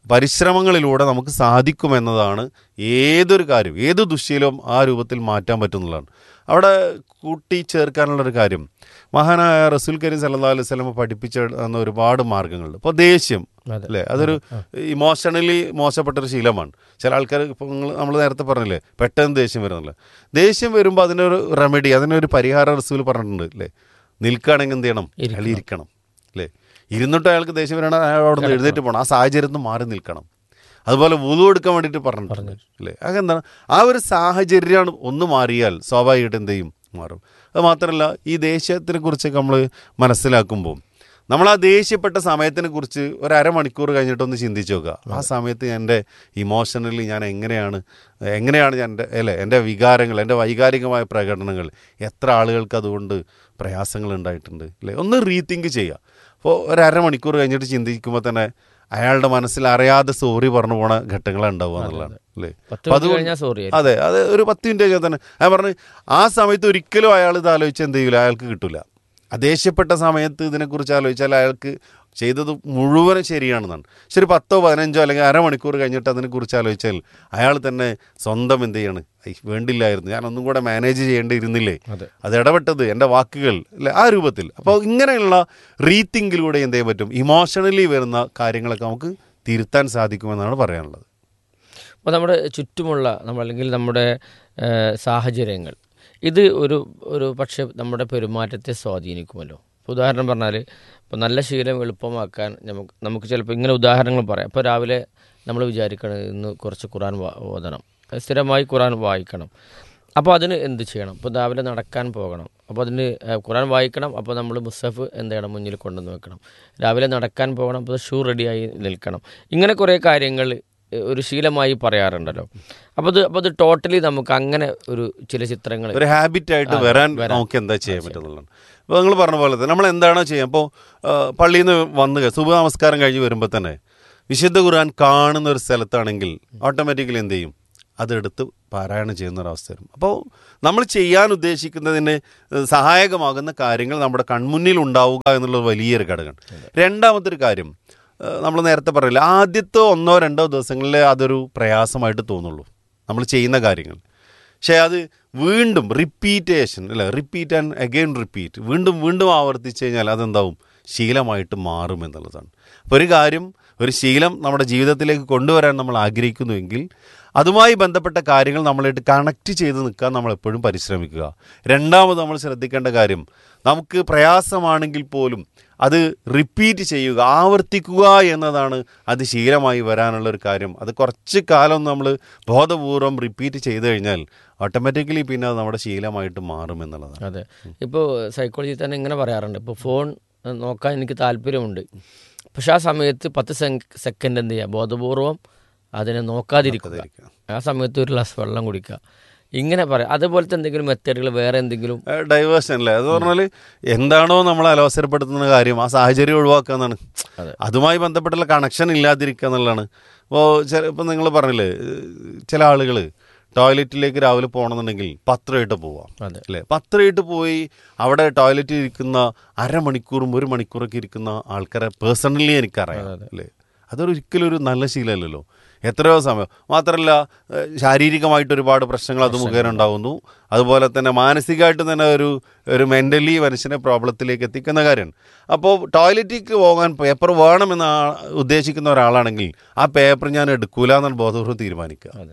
[SPEAKER 6] പരിശ്രമങ്ങളിലൂടെ നമുക്ക് സാധിക്കുമെന്നതാണ് ഏതൊരു കാര്യം ഏത് ദുശ്ശീലവും ആ രൂപത്തിൽ മാറ്റാൻ പറ്റുന്നതാണ് അവിടെ കൂട്ടി ചേർക്കാനുള്ളൊരു കാര്യം മഹാനായ റസൂൽ കരീം സല്ലല്ലാഹു അലൈഹി വസല്ലം പഠിപ്പിച്ച തന്ന ഒരുപാട് മാർഗ്ഗങ്ങളുണ്ട് ഇപ്പോൾ ദേഷ്യം
[SPEAKER 5] അതെ.
[SPEAKER 6] അല്ലേ അതൊരു ഇമോഷണലി മോശപ്പെട്ടൊരു ശീലമാണ് ചില ആൾക്കാർ ഇപ്പോൾ നിങ്ങൾ നമ്മൾ നേരത്തെ പറഞ്ഞില്ലേ പെട്ടെന്ന് ദേഷ്യം വരുന്നില്ല ദേഷ്യം വരുമ്പോൾ അതിനൊരു റെമഡി അതിനൊരു പരിഹാര റസൂൽ പറഞ്ഞിട്ടുണ്ട് അല്ലേ നിൽക്കുകയാണെങ്കിൽ എന്ത് ചെയ്യണം അയാൾ ഇരിക്കണം അല്ലേ ഇരുന്നിട്ട് അയാൾക്ക് ദേഷ്യം വരണം അയാൾ അവിടെ നിന്ന് എഴുന്നേറ്റ് പോകണം ആ സാഹചര്യത്തിൽ നിന്ന് മാറി നിൽക്കണം അതുപോലെ വുളു എടുക്കാൻ വേണ്ടിയിട്ട് പറഞ്ഞിട്ടുണ്ട് അല്ലേ അതെന്താണ് ആ ഒരു സാഹചര്യമാണ് ഒന്ന് മാറിയാൽ സ്വാഭാവികമായിട്ട് എന്ത് ചെയ്യും മാറും അത് മാത്രമല്ല ഈ ദേഷ്യത്തിനെ കുറിച്ചൊക്കെ നമ്മൾ മനസ്സിലാക്കുമ്പോൾ നമ്മൾ ആ ദേഷ്യപ്പെട്ട സമയത്തിനെ കുറിച്ച് ഒരു അരമണിക്കൂർ കഴിഞ്ഞിട്ടൊന്ന് ചിന്തിച്ച് നോക്കുക ആ സമയത്ത് എൻ്റെ ഇമോഷണലി ഞാൻ എങ്ങനെയാണ് എങ്ങനെയാണ് ഞാൻ എൻ്റെ അല്ലേ എൻ്റെ വികാരങ്ങൾ എൻ്റെ വൈകാരികമായ പ്രകടനങ്ങൾ എത്ര ആളുകൾക്ക് അതുകൊണ്ട് പ്രയാസങ്ങൾ ഉണ്ടായിട്ടുണ്ട് അല്ലേ ഒന്ന് റീതിങ്ക് ചെയ്യുക അപ്പോൾ ഒരു അരമണിക്കൂർ കഴിഞ്ഞിട്ട് ചിന്തിക്കുമ്പോൾ തന്നെ അയാളുടെ മനസ്സിൽ അറിയാതെ സോറി പറഞ്ഞു പോണ ഘട്ടങ്ങളാണ് ഉണ്ടാവുക എന്നുള്ളതാണ് അല്ലേ
[SPEAKER 5] പത്ത്
[SPEAKER 6] അപ്പോൾ
[SPEAKER 5] മിനിറ്റ്
[SPEAKER 6] അതുകൊണ്ട്
[SPEAKER 5] കഴിഞ്ഞാൽ സോറി
[SPEAKER 6] അതെ അത് ഒരു പത്ത് മിനിറ്റ് കഴിഞ്ഞാൽ തന്നെ ഞാൻ പറഞ്ഞു ആ സമയത്ത് ഒരിക്കലും അയാൾ ഇത് ആലോചിച്ച് എന്ത് ചെയ്യില്ല അയാൾക്ക് കിട്ടില്ല ദേഷ്യപ്പെട്ട സമയത്ത് ഇതിനെക്കുറിച്ച് ആലോചിച്ചാൽ അയാൾക്ക് ചെയ്തത് മുഴുവനും ശരിയാണെന്നാണ് ശരി പത്തോ പതിനഞ്ചോ അല്ലെങ്കിൽ അരമണിക്കൂർ കഴിഞ്ഞിട്ട് അതിനെക്കുറിച്ച് ആലോചിച്ചാൽ അയാൾ തന്നെ സ്വന്തം എന്ത് ചെയ്യാണ് ഐ, വേണ്ടില്ലായിരുന്നു ഞാൻ ഒന്നും കൂടെ മാനേജ് ചെയ്യേണ്ടിയിരുന്നില്ലേ
[SPEAKER 5] അതെ.
[SPEAKER 6] അത് ഇടപെട്ടത് എൻ്റെ വാക്കുകൾ അല്ലെ ആ രൂപത്തിൽ അപ്പോൾ ഇങ്ങനെയുള്ള റീതിങ്കിലൂടെ എന്ത് ചെയ്യാൻ പറ്റും ഇമോഷണലി വരുന്ന കാര്യങ്ങളൊക്കെ നമുക്ക് തിരുത്താൻ സാധിക്കുമെന്നാണ് പറയാനുള്ളത്
[SPEAKER 5] അപ്പോൾ നമ്മുടെ ചുറ്റുമുള്ള നമ്മൾ അല്ലെങ്കിൽ നമ്മുടെ ഏഹ്, സാഹചര്യങ്ങൾ ഇത് ഒരു ഒരു പക്ഷേ നമ്മുടെ പെരുമാറ്റത്തെ സ്വാധീനിക്കുമല്ലോ ഇപ്പോൾ ഉദാഹരണം പറഞ്ഞാൽ ഇപ്പോൾ നല്ല ശീലം എളുപ്പമാക്കാൻ നമുക്ക് നമുക്ക് ചിലപ്പോൾ ഇങ്ങനെ ഉദാഹരണങ്ങൾ പറയാം ഇപ്പോൾ രാവിലെ നമ്മൾ വിചാരിക്കണം ഇന്ന് കുറച്ച് ഖുറാൻ വാ- ഓതണം സ്ഥിരമായി ഖുറാൻ വായിക്കണം അപ്പോൾ അതിന് എന്ത് ചെയ്യണം ഇപ്പോൾ രാവിലെ നടക്കാൻ പോകണം അപ്പോൾ അതിന് ഏഹ്, ഖുറാൻ വായിക്കണം അപ്പോൾ നമ്മൾ മുസഫ് എന്ത് ചെയ്യണം മുന്നിൽ കൊണ്ടുവന്ന് വെക്കണം രാവിലെ നടക്കാൻ പോകണം അപ്പോൾ ഷൂ റെഡിയായി നിൽക്കണം ഇങ്ങനെ കുറേ കാര്യങ്ങൾ ഏഹ്, ഒരു ശീലമായി പറയാറുണ്ടല്ലോ അപ്പോൾ അത് അപ്പോൾ അത് ടോട്ടലി നമുക്ക് അങ്ങനെ ഒരു ചില ചിത്രങ്ങൾ
[SPEAKER 6] ഒരു ഹാബിറ്റ് ആയിട്ട്
[SPEAKER 5] ആ,
[SPEAKER 6] വരാൻ
[SPEAKER 5] വരാൻ.
[SPEAKER 6] നമുക്ക് എന്താ ചെയ്യാൻ പറ്റുന്നുള്ളതാണ് അപ്പോൾ നിങ്ങൾ പറഞ്ഞ പോലെ തന്നെ നമ്മൾ എന്താണോ ചെയ്യാം അപ്പോൾ പള്ളിയിൽ നിന്ന് വന്ന് സുബ നമസ്കാരം കഴിഞ്ഞ് വരുമ്പോൾ തന്നെ വിശുദ്ധ ഖുർആൻ കാണുന്ന ഒരു സ്ഥലത്താണെങ്കിൽ ഓട്ടോമാറ്റിക്കലി എന്ത് ചെയ്യും അതെടുത്ത് പാരായണം ചെയ്യുന്ന ഒരു അവസ്ഥ വരും അപ്പോൾ നമ്മൾ ചെയ്യാൻ ഉദ്ദേശിക്കുന്നതിന് ഏഹ്, സഹായകമാകുന്ന കാര്യങ്ങൾ നമ്മുടെ കൺമുന്നിൽ ഉണ്ടാവുക എന്നുള്ള വലിയൊരു ഘടകമാണ് രണ്ടാമത്തെ ഒരു കാര്യം നമ്മൾ നേരത്തെ പറയില്ല ആദ്യത്തെ ഒന്നോ രണ്ടോ ദിവസങ്ങളിൽ അതൊരു പ്രയാസമായിട്ട് തോന്നുള്ളൂ നമ്മൾ ചെയ്യുന്ന കാര്യങ്ങൾ പക്ഷേ അത് വീണ്ടും റിപ്പീറ്റേഷൻ അല്ല റിപ്പീറ്റ് ആൻഡ് അഗെയിൻ റിപ്പീറ്റ് വീണ്ടും വീണ്ടും ആവർത്തിച്ച് കഴിഞ്ഞാൽ അതെന്താവും ശീലമായിട്ട് മാറും എന്നുള്ളതാണ് അപ്പോൾ ഒരു കാര്യം ഒരു ശീലം നമ്മുടെ ജീവിതത്തിലേക്ക് കൊണ്ടുവരാൻ നമ്മൾ ആഗ്രഹിക്കുന്നുവെങ്കിൽ അതുമായി ബന്ധപ്പെട്ട കാര്യങ്ങൾ നമ്മളായിട്ട് കണക്ട് ചെയ്ത് നിൽക്കാൻ നമ്മൾ എപ്പോഴും പരിശ്രമിക്കുക രണ്ടാമത് നമ്മൾ ശ്രദ്ധിക്കേണ്ട കാര്യം നമുക്ക് പ്രയാസമാണെങ്കിൽ പോലും അത് റിപ്പീറ്റ് ചെയ്യുക ആവർത്തിക്കുക എന്നതാണ് അത് ശീലമായി വരാനുള്ള ഒരു കാര്യം അത് കുറച്ച് കാലം നമ്മൾ ബോധപൂർവം റിപ്പീറ്റ് ചെയ്ത് കഴിഞ്ഞാൽ ഓട്ടോമാറ്റിക്കലി പിന്നെ അത് നമ്മുടെ ശീലമായിട്ട് മാറും എന്നുള്ളതാണ്
[SPEAKER 5] അതെ ഇപ്പോൾ സൈക്കോളജി തന്നെ ഇങ്ങനെ പറയാറുണ്ട് ഇപ്പോൾ ഫോൺ ഏഹ്, നോക്കാൻ എനിക്ക് താല്പര്യമുണ്ട് പക്ഷെ ആ സമയത്ത് പത്ത് സെക്കൻഡ് എന്ത് ചെയ്യുക ബോധപൂർവം അതിനെ നോക്കാതിരിക്കുക ആ സമയത്ത് ഒരു ഗ്ലാസ് വെള്ളം കുടിക്കുക ഇങ്ങനെ പറയാം അതുപോലത്തെ എന്തെങ്കിലും മെത്തേഡുകൾ വേറെ എന്തെങ്കിലും
[SPEAKER 6] ഡൈവേഴ്ഷൻ അല്ലേ അത് പറഞ്ഞാൽ എന്താണോ നമ്മളെ അലോസരപ്പെടുത്തുന്ന കാര്യം ആ സാഹചര്യം ഒഴിവാക്കുക എന്നാണ്
[SPEAKER 5] അതെ.
[SPEAKER 6] അതുമായി ബന്ധപ്പെട്ടുള്ള കണക്ഷൻ ഇല്ലാതിരിക്കുക എന്നുള്ളതാണ് ഇപ്പോൾ ചില ഇപ്പം നിങ്ങൾ പറഞ്ഞില്ലേ ഏഹ് ചില ആളുകൾ ടോയ്ലറ്റിലേക്ക് രാവിലെ പോകണമെന്നുണ്ടെങ്കിൽ പത്രമായിട്ട് പോവാം
[SPEAKER 5] അതെ
[SPEAKER 6] അല്ലേ പത്രമായിട്ട് പോയി അവിടെ ടോയ്ലറ്റിൽ ഇരിക്കുന്ന അരമണിക്കൂറും ഒരു മണിക്കൂറൊക്കെ ഇരിക്കുന്ന ആൾക്കാരെ പേഴ്സണലി എനിക്കറിയാം അല്ലേ അതൊരു ഒരിക്കലും ഒരു നല്ല ശീലമല്ലല്ലോ എത്രയോ സമയം മാത്രമല്ല ഏഹ് ശാരീരികമായിട്ട് ഒരുപാട് പ്രശ്നങ്ങൾ അത് മുഖേന ഉണ്ടാകുന്നു അതുപോലെ തന്നെ മാനസികമായിട്ട് തന്നെ ഒരു ഒരു മെൻ്റലി മനുഷ്യനെ പ്രോബ്ലത്തിലേക്ക് എത്തിക്കുന്ന കാര്യമാണ് അപ്പോൾ ടോയ്ലറ്റിലേക്ക് പോകാൻ പേപ്പർ വേണമെന്ന് ആ- ഉദ്ദേശിക്കുന്ന ഒരാളാണെങ്കിൽ ആ പേപ്പർ ഞാൻ എടുക്കൂല എന്നാണ് ബോധപൂർവ്വം തീരുമാനിക്കുക
[SPEAKER 5] അതെ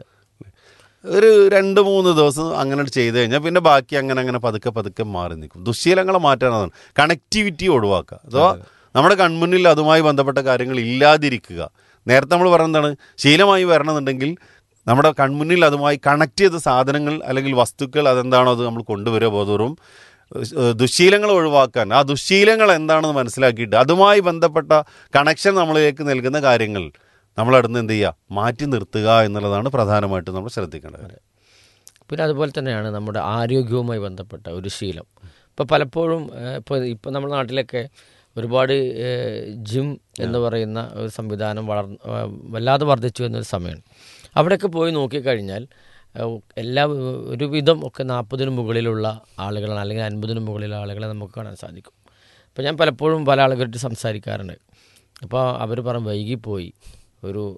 [SPEAKER 6] ഒരു രണ്ട് മൂന്ന് ദിവസം അങ്ങനെ ചെയ്ത് കഴിഞ്ഞാൽ പിന്നെ ബാക്കി അങ്ങനെ അങ്ങനെ പതുക്കെ പതുക്കെ മാറി നിൽക്കും ദുശ്ശീലങ്ങളെ മാറ്റാനാണ് കണക്ടിവിറ്റി ഒഴിവാക്കുക അഥവാ നമ്മുടെ കൺമുന്നിൽ അതുമായി ബന്ധപ്പെട്ട കാര്യങ്ങൾ ഇല്ലാതിരിക്കുക നേരത്തെ നമ്മൾ പറയുന്നതാണ് ശീലമായി വരണമെന്നുണ്ടെങ്കിൽ നമ്മുടെ കൺമുന്നിൽ അതുമായി കണക്ട് ചെയ്ത സാധനങ്ങൾ അല്ലെങ്കിൽ വസ്തുക്കൾ അതെന്താണോ അത് നമ്മൾ കൊണ്ടുവരിക ബോധപൂർവ്വം ഏഹ് ദുശ്ശീലങ്ങൾ ഒഴിവാക്കാൻ ആ ദുശ്ശീലങ്ങൾ എന്താണെന്ന് മനസ്സിലാക്കിയിട്ട് അതുമായി ബന്ധപ്പെട്ട കണക്ഷൻ നമ്മളിലേക്ക് നൽകുന്ന കാര്യങ്ങൾ നമ്മളടുന്ന് എന്ത് ചെയ്യുക മാറ്റി നിർത്തുക എന്നുള്ളതാണ് പ്രധാനമായിട്ടും നമ്മൾ ശ്രദ്ധിക്കേണ്ട കാര്യം
[SPEAKER 5] പിന്നെ അതുപോലെ തന്നെയാണ് നമ്മുടെ ആരോഗ്യവുമായി ബന്ധപ്പെട്ട ഒരു ശീലം ഇപ്പോൾ പലപ്പോഴും ഏഹ്, ഇപ്പോൾ ഇപ്പോൾ നമ്മുടെ നാട്ടിലൊക്കെ ഒരുപാട് ഏഹ്, ജിം എന്ന് പറയുന്ന ഒരു സംവിധാനം വളർ ഏഹ്, വല്ലാതെ വർദ്ധിച്ചു എന്നൊരു സമയമാണ് അവിടെയൊക്കെ പോയി നോക്കിക്കഴിഞ്ഞാൽ ഏഹ്, എല്ലാ ഒരുവിധം ഒക്കെ നാൽപ്പതിന് മുകളിലുള്ള ആളുകളാണ് അല്ലെങ്കിൽ അൻപതിന് മുകളിലുള്ള ആളുകളെ നമുക്ക് കാണാൻ സാധിക്കും അപ്പോൾ ഞാൻ പലപ്പോഴും പല ആളുകളായിട്ട് സംസാരിക്കാറുണ്ട് അപ്പോൾ അവർ പറയും വൈകിപ്പോയി ഒരു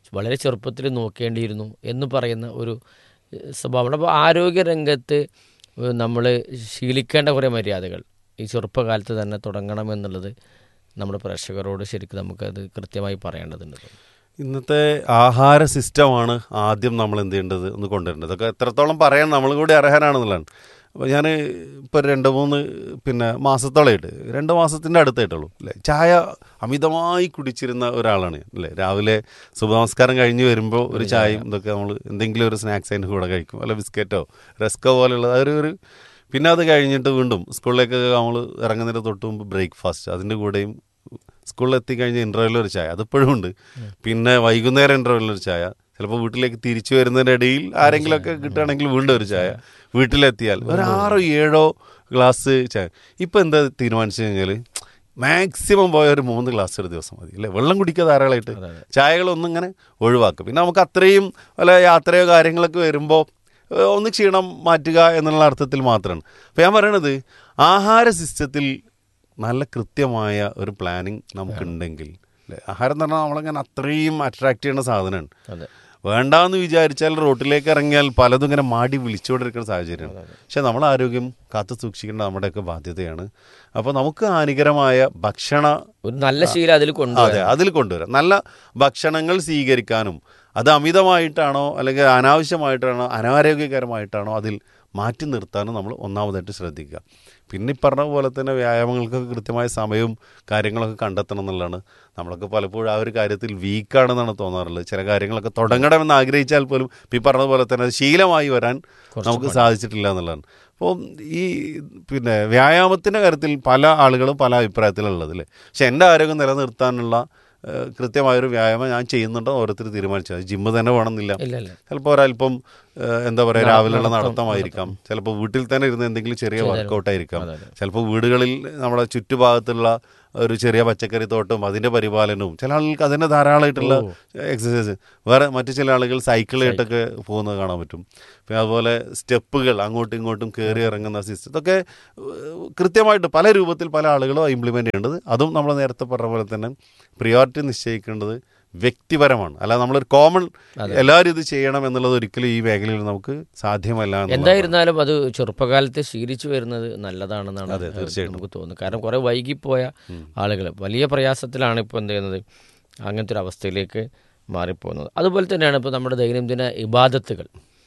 [SPEAKER 5] വളരെ ചെറുപ്പത്തിൽ നോക്കേണ്ടിയിരുന്നു എന്ന് പറയുന്ന ഒരു ഏഹ്, സ്വഭാവം അപ്പോൾ ആരോഗ്യരംഗത്ത് നമ്മൾ ശീലിക്കേണ്ട കുറേ മര്യാദകൾ ഈ ചെറുപ്പകാലത്ത് തന്നെ തുടങ്ങണമെന്നുള്ളത് നമ്മുടെ പ്രേക്ഷകരോട് ശരിക്കും നമുക്കത് കൃത്യമായി പറയേണ്ടതുണ്ട്
[SPEAKER 6] ഇന്നത്തെ ആഹാര സിസ്റ്റമാണ് ആദ്യം നമ്മൾ എന്ത് ചെയ്യേണ്ടത് ഒന്ന് കൊണ്ടുവരേണ്ടത് അതൊക്കെ എത്രത്തോളം പറയാൻ നമ്മൾ കൂടി അർഹനാണെന്നുള്ളതാണ് അപ്പോൾ ഞാൻ ഇപ്പോൾ രണ്ട് മൂന്ന് പിന്നെ മാസത്തോളമായിട്ട് രണ്ട് മാസത്തിൻ്റെ അടുത്തായിട്ടുള്ളൂ അല്ലേ ചായ അമിതമായി കുടിച്ചിരുന്ന ഒരാളാണ് ഞാൻ അല്ലേ രാവിലെ ശുഭനമസ്കാരം കഴിഞ്ഞ് വരുമ്പോൾ ഒരു ചായയും ഇതൊക്കെ നമ്മൾ എന്തെങ്കിലും ഒരു സ്നാക്സ് അതിൻ്റെ കൂടെ കഴിക്കും അല്ല ബിസ്ക്കറ്റോ റസ്കോ പോലെയുള്ള ഒരു ഒരു പിന്നെ അത് കഴിഞ്ഞിട്ട് വീണ്ടും സ്കൂളിലേക്കൊക്കെ നമ്മൾ ഇറങ്ങുന്നതിന് തൊട്ട് മുമ്പ് ബ്രേക്ക്ഫാസ്റ്റ് അതിൻ്റെ കൂടെയും സ്കൂളിൽ എത്തിക്കഴിഞ്ഞ ഇൻ്റർവെല്ലിൽ ഒരു ചായ അതിപ്പോഴും ഉണ്ട് പിന്നെ വൈകുന്നേരം ഇൻ്റർവെല്ലിൽ ഒരു ചായ ചിലപ്പോൾ വീട്ടിലേക്ക് തിരിച്ചു വരുന്നതിൻ്റെ ഇടയിൽ ആരെങ്കിലുമൊക്കെ കിട്ടുകയാണെങ്കിൽ വീണ്ടും ഒരു ചായ വീട്ടിലെത്തിയാൽ ഒരു ആറോ ഏഴോ ഗ്ലാസ് ചായ ഇപ്പം എന്താ തീരുമാനിച്ചു കഴിഞ്ഞാൽ മാക്സിമം പോയ ഒരു മൂന്ന് ഗ്ലാസ് ഒരു ദിവസം മതി അല്ലേ വെള്ളം കുടിക്കുക ധാരാളമായിട്ട് ചായകളൊന്നും ഇങ്ങനെ ഒഴിവാക്കും പിന്നെ നമുക്ക് അത്രയും വല്ല യാത്രയോ കാര്യങ്ങളൊക്കെ വരുമ്പോൾ ഏഹ്, ഒന്ന് ക്ഷീണം മാറ്റുക എന്നുള്ള അർത്ഥത്തിൽ മാത്രമാണ് അപ്പോൾ ഞാൻ പറയണത് ആഹാര സിസ്റ്റത്തിൽ നല്ല കൃത്യമായ ഒരു പ്ലാനിങ് നമുക്കുണ്ടെങ്കിൽ അല്ലേ ആഹാരം എന്ന് പറഞ്ഞാൽ നമ്മളങ്ങനെ അത്രയും അട്രാക്ട് ചെയ്യുന്ന സാധനമാണ്
[SPEAKER 5] അതെ
[SPEAKER 6] വേണ്ടാന്ന് വിചാരിച്ചാൽ റോട്ടിലേക്ക് ഇറങ്ങിയാൽ പലതും ഇങ്ങനെ മാടി വിളിച്ചുകൊണ്ടിരിക്കുന്ന സാഹചര്യമാണ് പക്ഷെ നമ്മൾ ആരോഗ്യം കാത്തു സൂക്ഷിക്കേണ്ട നമ്മുടെയൊക്കെ ബാധ്യതയാണ് അപ്പോൾ നമുക്ക് ഹാനികരമായ ഭക്ഷണ
[SPEAKER 5] ഒരു നല്ല ശീലം അതിൽ
[SPEAKER 6] അതെ
[SPEAKER 5] കൊണ്ടുവരാം
[SPEAKER 6] അതിൽ കൊണ്ടുവരാം നല്ല ഭക്ഷണങ്ങൾ സ്വീകരിക്കാനും അത് അമിതമായിട്ടാണോ അല്ലെങ്കിൽ അനാവശ്യമായിട്ടാണോ അനാരോഗ്യകരമായിട്ടാണോ അതിൽ മാറ്റി നിർത്താനും നമ്മൾ ഒന്നാമതായിട്ട് ശ്രദ്ധിക്കുക പിന്നെ ഈ പറഞ്ഞ പോലെ തന്നെ വ്യായാമങ്ങൾക്കൊക്കെ കൃത്യമായ സമയവും കാര്യങ്ങളൊക്കെ കണ്ടെത്തണം എന്നുള്ളതാണ് നമ്മളൊക്കെ പലപ്പോഴും ആ ഒരു കാര്യത്തിൽ വീക്കാണെന്നാണ് തോന്നാറുള്ളത് ചില കാര്യങ്ങളൊക്കെ തുടങ്ങണമെന്ന് ആഗ്രഹിച്ചാൽ പോലും ഇപ്പം ഈ പറഞ്ഞ പോലെ തന്നെ അത് ശീലമായി വരാൻ നമുക്ക് സാധിച്ചിട്ടില്ല എന്നുള്ളതാണ് അപ്പോൾ ഈ പിന്നെ വ്യായാമത്തിൻ്റെ കാര്യത്തിൽ പല ആളുകളും പല അഭിപ്രായത്തിലുള്ളത് അല്ലേ പക്ഷെ എൻ്റെ ആരോഗ്യം നിലനിർത്താനുള്ള ഏഹ്, കൃത്യമായൊരു വ്യായാമം ഞാൻ ചെയ്യുന്നുണ്ടോ ഓരോരുത്തർ തീരുമാനിച്ചത് ജിമ്മ് തന്നെ വേണമെന്നില്ല
[SPEAKER 5] ഇല്ല ഇല്ല
[SPEAKER 6] ചിലപ്പോൾ ഒരല്പം ഏഹ്, എന്താ പറയുക രാവിലെയുള്ള നടത്തമായിരിക്കാം ചിലപ്പോൾ വീട്ടിൽ തന്നെ ഇരുന്ന് എന്തെങ്കിലും ചെറിയ വർക്കൗട്ട് ആയിരിക്കാം ചിലപ്പോൾ വീടുകളിൽ നമ്മുടെ ചുറ്റുഭാഗത്തുള്ള ഒരു ചെറിയ പച്ചക്കറി തോട്ടം അതിൻ്റെ പരിപാലനവും ചില ആളുകൾക്ക് അതിൻ്റെ ധാരാളമായിട്ടുള്ള എക്സസൈസ് വേറെ മറ്റു ചില ആളുകൾ സൈക്കിളായിട്ടൊക്കെ പോകുന്നത് കാണാൻ പറ്റും പിന്നെ അതുപോലെ സ്റ്റെപ്പുകൾ അങ്ങോട്ടും ഇങ്ങോട്ടും കയറി ഇറങ്ങുന്ന സിസ്റ്റം ഇതൊക്കെ ഏഹ്, കൃത്യമായിട്ട് പല രൂപത്തിൽ പല ആളുകളും ഇംപ്ലിമെൻ്റ് ചെയ്യേണ്ടത് അതും നമ്മൾ നേരത്തെ പറഞ്ഞ പോലെ തന്നെ പ്രിയോറിറ്റി നിശ്ചയിക്കേണ്ടത് വ്യക്തിപരമാണ് അല്ലാതെ നമ്മളൊരു കോമൺ എല്ലാവരും ഇത് ചെയ്യണം എന്നുള്ളത് ഒരിക്കലും ഈ മേഖലയിൽ നമുക്ക് സാധ്യമല്ല എന്നുള്ളതാണ്.
[SPEAKER 5] എന്തായിരുന്നാലും അത് ചെറുപ്പകാലത്തെ ശീലിച്ചു വരുന്നത് നല്ലതാണെന്നാണ്
[SPEAKER 6] അതെ, തീർച്ചയായിട്ടും.
[SPEAKER 5] നമുക്ക് തോന്നുന്നത് കാരണം കുറേ വൈകിപ്പോയ ആളുകൾ വലിയ പ്രയാസത്തിലാണ് ഇപ്പോൾ എന്ത് ചെയ്യുന്നത് അങ്ങനത്തെ ഒരു അവസ്ഥയിലേക്ക് മാറിപ്പോകുന്നത് അതുപോലെ തന്നെയാണ് ഇപ്പോൾ നമ്മുടെ ദൈനംദിന ഇബാദത്തുകൾ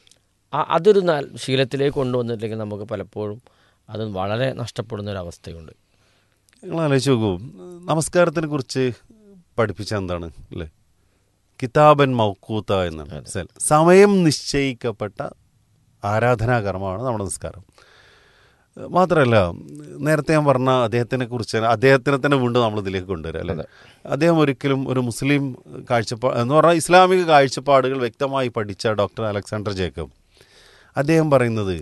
[SPEAKER 5] ആ- അതൊരു നാൽ ശീലത്തിലേക്ക് കൊണ്ടുവന്നില്ലെങ്കിൽ നമുക്ക് പലപ്പോഴും അത് വളരെ നഷ്ടപ്പെടുന്ന ഒരു അവസ്ഥയുണ്ട്
[SPEAKER 6] നിങ്ങൾ ആലോചിച്ച് നോക്കൂ നമസ്കാരത്തിനെ കുറിച്ച് പഠിപ്പിച്ച എന്താണ് അല്ലേ കിതാബൻ മൗക്കൂത്ത എന്നാണ് സെൽ. സമയം നിശ്ചയിക്കപ്പെട്ട ആരാധനാകർമ്മമാണ് നമ്മുടെ നിസ്കാരം മാത്രമല്ല നേരത്തെ ഞാൻ പറഞ്ഞ അദ്ദേഹത്തിനെ കുറിച്ച് അദ്ദേഹത്തിനെ തന്നെ വീണ്ടും നമ്മൾ ഇതിലേക്ക് കൊണ്ടുവരാം അല്ലേ അദ്ദേഹം ഒരിക്കലും ഒരു മുസ്ലിം കാഴ്ചപ്പാട് എന്ന് പറഞ്ഞാൽ ഇസ്ലാമിക കാഴ്ചപ്പാടുകൾ വ്യക്തമായി പഠിച്ച ഡോക്ടർ അലക്സാണ്ടർ ജേക്കബ് അദ്ദേഹം പറയുന്നത്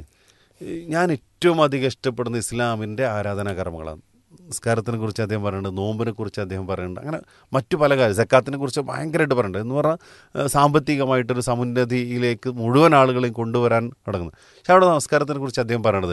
[SPEAKER 6] ഞാൻ ഏറ്റവും അധികം ഇഷ്ടപ്പെടുന്ന ഇസ്ലാമിൻ്റെ ആരാധനാകർമ്മങ്ങളാണ് നിസ്കാരത്തിനെ കുറിച്ച് അദ്ദേഹം പറയുന്നുണ്ട് നോമ്പിനെ കുറിച്ച് അദ്ദേഹം പറയുന്നുണ്ട് അങ്ങനെ മറ്റു പല കാര്യം സക്കാത്തിനെ കുറിച്ച് ഭയങ്കരമായിട്ട് പറയുന്നുണ്ട് എന്ന് പറഞ്ഞാൽ ഏഹ്, സാമ്പത്തികമായിട്ടൊരു സമുന്നതിയിലേക്ക് മുഴുവൻ ആളുകളെയും കൊണ്ടുവരാൻ തുടങ്ങുന്നത് പക്ഷെ അവിടെ നമസ്കാരത്തിനെ കുറിച്ച് അദ്ദേഹം പറയണത്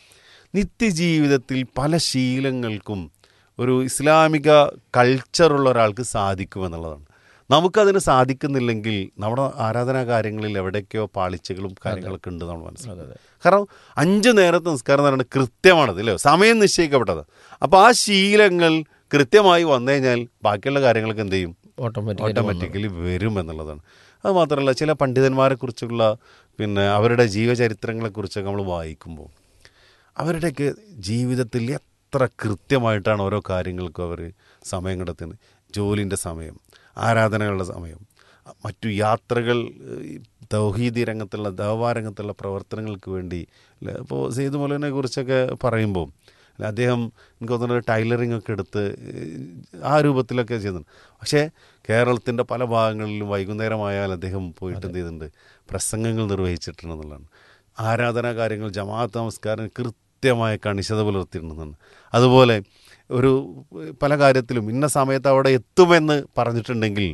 [SPEAKER 6] നിത്യജീവിതത്തിൽ പല ശീലങ്ങൾക്കും ഒരു ഇസ്ലാമിക കൾച്ചറുള്ള ഒരാൾക്ക് സാധിക്കുമെന്നുള്ളതാണ് നമുക്കതിന് സാധിക്കുന്നില്ലെങ്കിൽ നമ്മുടെ ആരാധനാ കാര്യങ്ങളിൽ എവിടേക്കോ പാളിച്ചകളും കാര്യങ്ങളൊക്കെ ഉണ്ട് നമ്മൾ മനസ്സിലാക്കുന്നത് കാരണം അഞ്ച് നേരത്തെ നിസ്കാരം എന്ന് പറയുന്നത് കൃത്യമാണത് അല്ലേ സമയം നിശ്ചയിക്കപ്പെട്ടത് അപ്പോൾ ആ ശീലങ്ങൾ കൃത്യമായി വന്നു കഴിഞ്ഞാൽ ബാക്കിയുള്ള കാര്യങ്ങളൊക്കെ എന്ത് ചെയ്യും
[SPEAKER 5] ഓട്ടോമാറ്റിക്കലി
[SPEAKER 6] ഓട്ടോമാറ്റിക്കലി വരും എന്നുള്ളതാണ് അത് മാത്രമല്ല ചില പണ്ഡിതന്മാരെ കുറിച്ചുള്ള പിന്നെ അവരുടെ ജീവചരിത്രങ്ങളെക്കുറിച്ചൊക്കെ നമ്മൾ വായിക്കുമ്പോൾ അവരുടെയൊക്കെ ജീവിതത്തിൽ എത്ര കൃത്യമായിട്ടാണ് ഓരോ കാര്യങ്ങൾക്കും അവർ സമയം കണ്ടെത്തുന്നത് ജോലിൻ്റെ സമയം ആരാധനകളുടെ സമയം മറ്റു യാത്രകൾ ഈ തൗഹീദി രംഗത്തുള്ള ദവാരംഗത്തുള്ള പ്രവർത്തനങ്ങൾക്ക് വേണ്ടി അല്ലേ ഇപ്പോൾ സെയ്ദ് മൗലനെ കുറിച്ചൊക്കെ പറയുമ്പോൾ അല്ല അദ്ദേഹം എനിക്ക് തോന്നുന്നത് ടൈലറിംഗ് ഒക്കെ എടുത്ത് ഏഹ്, ആ രൂപത്തിലൊക്കെ ചെയ്യുന്നുണ്ട് പക്ഷേ കേരളത്തിൻ്റെ പല ഭാഗങ്ങളിലും വൈകുന്നേരമായാൽ അദ്ദേഹം പോയിട്ട് എന്ത് ചെയ്യുന്നുണ്ട് പ്രസംഗങ്ങൾ നിർവഹിച്ചിട്ടുണ്ടെന്നുള്ളതാണ് ആരാധനാ കാര്യങ്ങൾ ജമാഅത്ത് നമസ്കാരം കൃത്യമായ കണിശത പുലർത്തിയിട്ടുണ്ടെന്നാണ് അതുപോലെ ഒരു പല കാര്യത്തിലും ഇന്ന സമയത്ത് അവിടെ എത്തുമെന്ന് പറഞ്ഞിട്ടുണ്ടെങ്കിൽ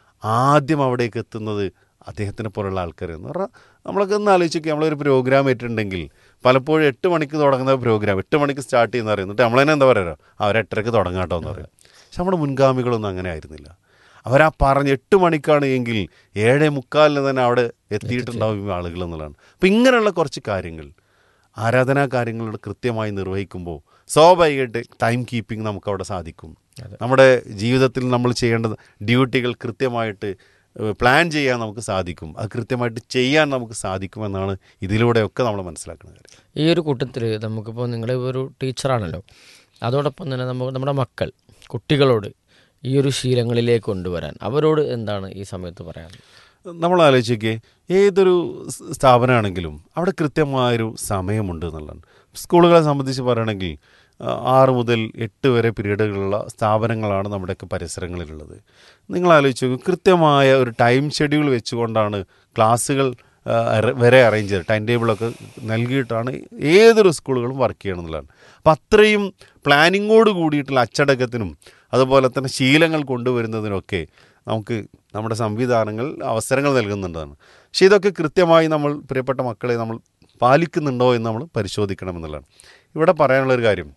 [SPEAKER 6] ആദ്യം അവിടേക്ക് എത്തുന്നത് അദ്ദേഹത്തിനെ പോലുള്ള ആൾക്കാർ എന്ന് പറഞ്ഞാൽ നമ്മളൊക്കെ ഒന്ന് ആലോചിക്കുക നമ്മളൊരു പ്രോഗ്രാം ഏറ്റിട്ടുണ്ടെങ്കിൽ പലപ്പോഴും എട്ട് മണിക്ക് തുടങ്ങുന്ന പ്രോഗ്രാം എട്ട് മണിക്ക് സ്റ്റാർട്ട് ചെയ്യുന്ന പറയുന്നത് എന്നിട്ട് നമ്മൾ തന്നെ എന്താ പറയുക അവർ എട്ടരക്ക് തുടങ്ങാട്ടോ എന്ന് പറയും പക്ഷെ നമ്മുടെ മുൻഗാമികളൊന്നും അങ്ങനെ ആയിരുന്നില്ല അവരാ പറഞ്ഞ് എട്ട് മണിക്കാണ് എങ്കിൽ ഏഴേ മുക്കാലിന് തന്നെ അവിടെ എത്തിയിട്ടുണ്ടാവും ഈ ആളുകൾ എന്നുള്ളതാണ് അപ്പം ഇങ്ങനെയുള്ള കുറച്ച് കാര്യങ്ങൾ ആരാധനാ കാര്യങ്ങളോട് കൃത്യമായി നിർവഹിക്കുമ്പോൾ സ്വാഭാവികമായിട്ട് ടൈം കീപ്പിംഗ് നമുക്ക് അവിടെ സാധിക്കും നമ്മുടെ ജീവിതത്തിൽ നമ്മൾ ചെയ്യേണ്ട ഡ്യൂട്ടികൾ കൃത്യമായിട്ട് ഏഹ്, പ്ലാൻ ചെയ്യാൻ നമുക്ക് സാധിക്കും അത് കൃത്യമായിട്ട് ചെയ്യാൻ നമുക്ക് സാധിക്കുമെന്നാണ് ഇതിലൂടെയൊക്കെ നമ്മൾ മനസ്സിലാക്കുന്ന കാര്യം
[SPEAKER 5] ഈ ഒരു കൂട്ടത്തിൽ നമുക്കിപ്പോൾ നിങ്ങൾ ഒരു ടീച്ചറാണല്ലോ അതോടൊപ്പം തന്നെ നമുക്ക് നമ്മുടെ മക്കൾ കുട്ടികളോട് ഈ ഒരു ശീലങ്ങളിലേക്ക് കൊണ്ടുവരാൻ അവരോട് എന്താണ് ഈ സമയത്ത് പറയാനുള്ളത്
[SPEAKER 6] നമ്മൾ ആലോചിക്കേ ഏതൊരു സ് സ്ഥാപനമാണെങ്കിലും അവിടെ കൃത്യമായൊരു സമയമുണ്ട് എന്നുള്ളതാണ് സ്കൂളുകളെ സംബന്ധിച്ച് പറയുകയാണെങ്കിൽ ആ, ആറ് മുതൽ എട്ട് വരെ പീരീഡുകളുള്ള സ്ഥാപനങ്ങളാണ് നമ്മുടെയൊക്കെ പരിസരങ്ങളിലുള്ളത് നിങ്ങൾ ആലോചിച്ച് നോക്കൂ കൃത്യമായ ഒരു ടൈം ഷെഡ്യൂൾ വെച്ചുകൊണ്ടാണ് ക്ലാസ്സുകൾ ആ, അറ- വരെ അറേഞ്ച് ചെയ്ത് ടൈം ടേബിളൊക്കെ നൽകിയിട്ടാണ് ഏതൊരു സ്കൂളുകളും വർക്ക് ചെയ്യണമെന്നുള്ളതാണ് അപ്പം അത്രയും പ്ലാനിങ്ങോട് കൂടിയിട്ടുള്ള അച്ചടക്കത്തിനും അതുപോലെ തന്നെ ശീലങ്ങൾ കൊണ്ടുവരുന്നതിനൊക്കെ നമുക്ക് നമ്മുടെ സംവിധാനങ്ങൾ അവസരങ്ങൾ നൽകുന്നുണ്ടാണ് പക്ഷേ ഇതൊക്കെ കൃത്യമായി നമ്മൾ പ്രിയപ്പെട്ട മക്കളെ നമ്മൾ പാലിക്കുന്നുണ്ടോ എന്ന് നമ്മൾ പരിശോധിക്കണം എന്നുള്ളതാണ് ഇവിടെ പറയാനുള്ളൊരു കാര്യം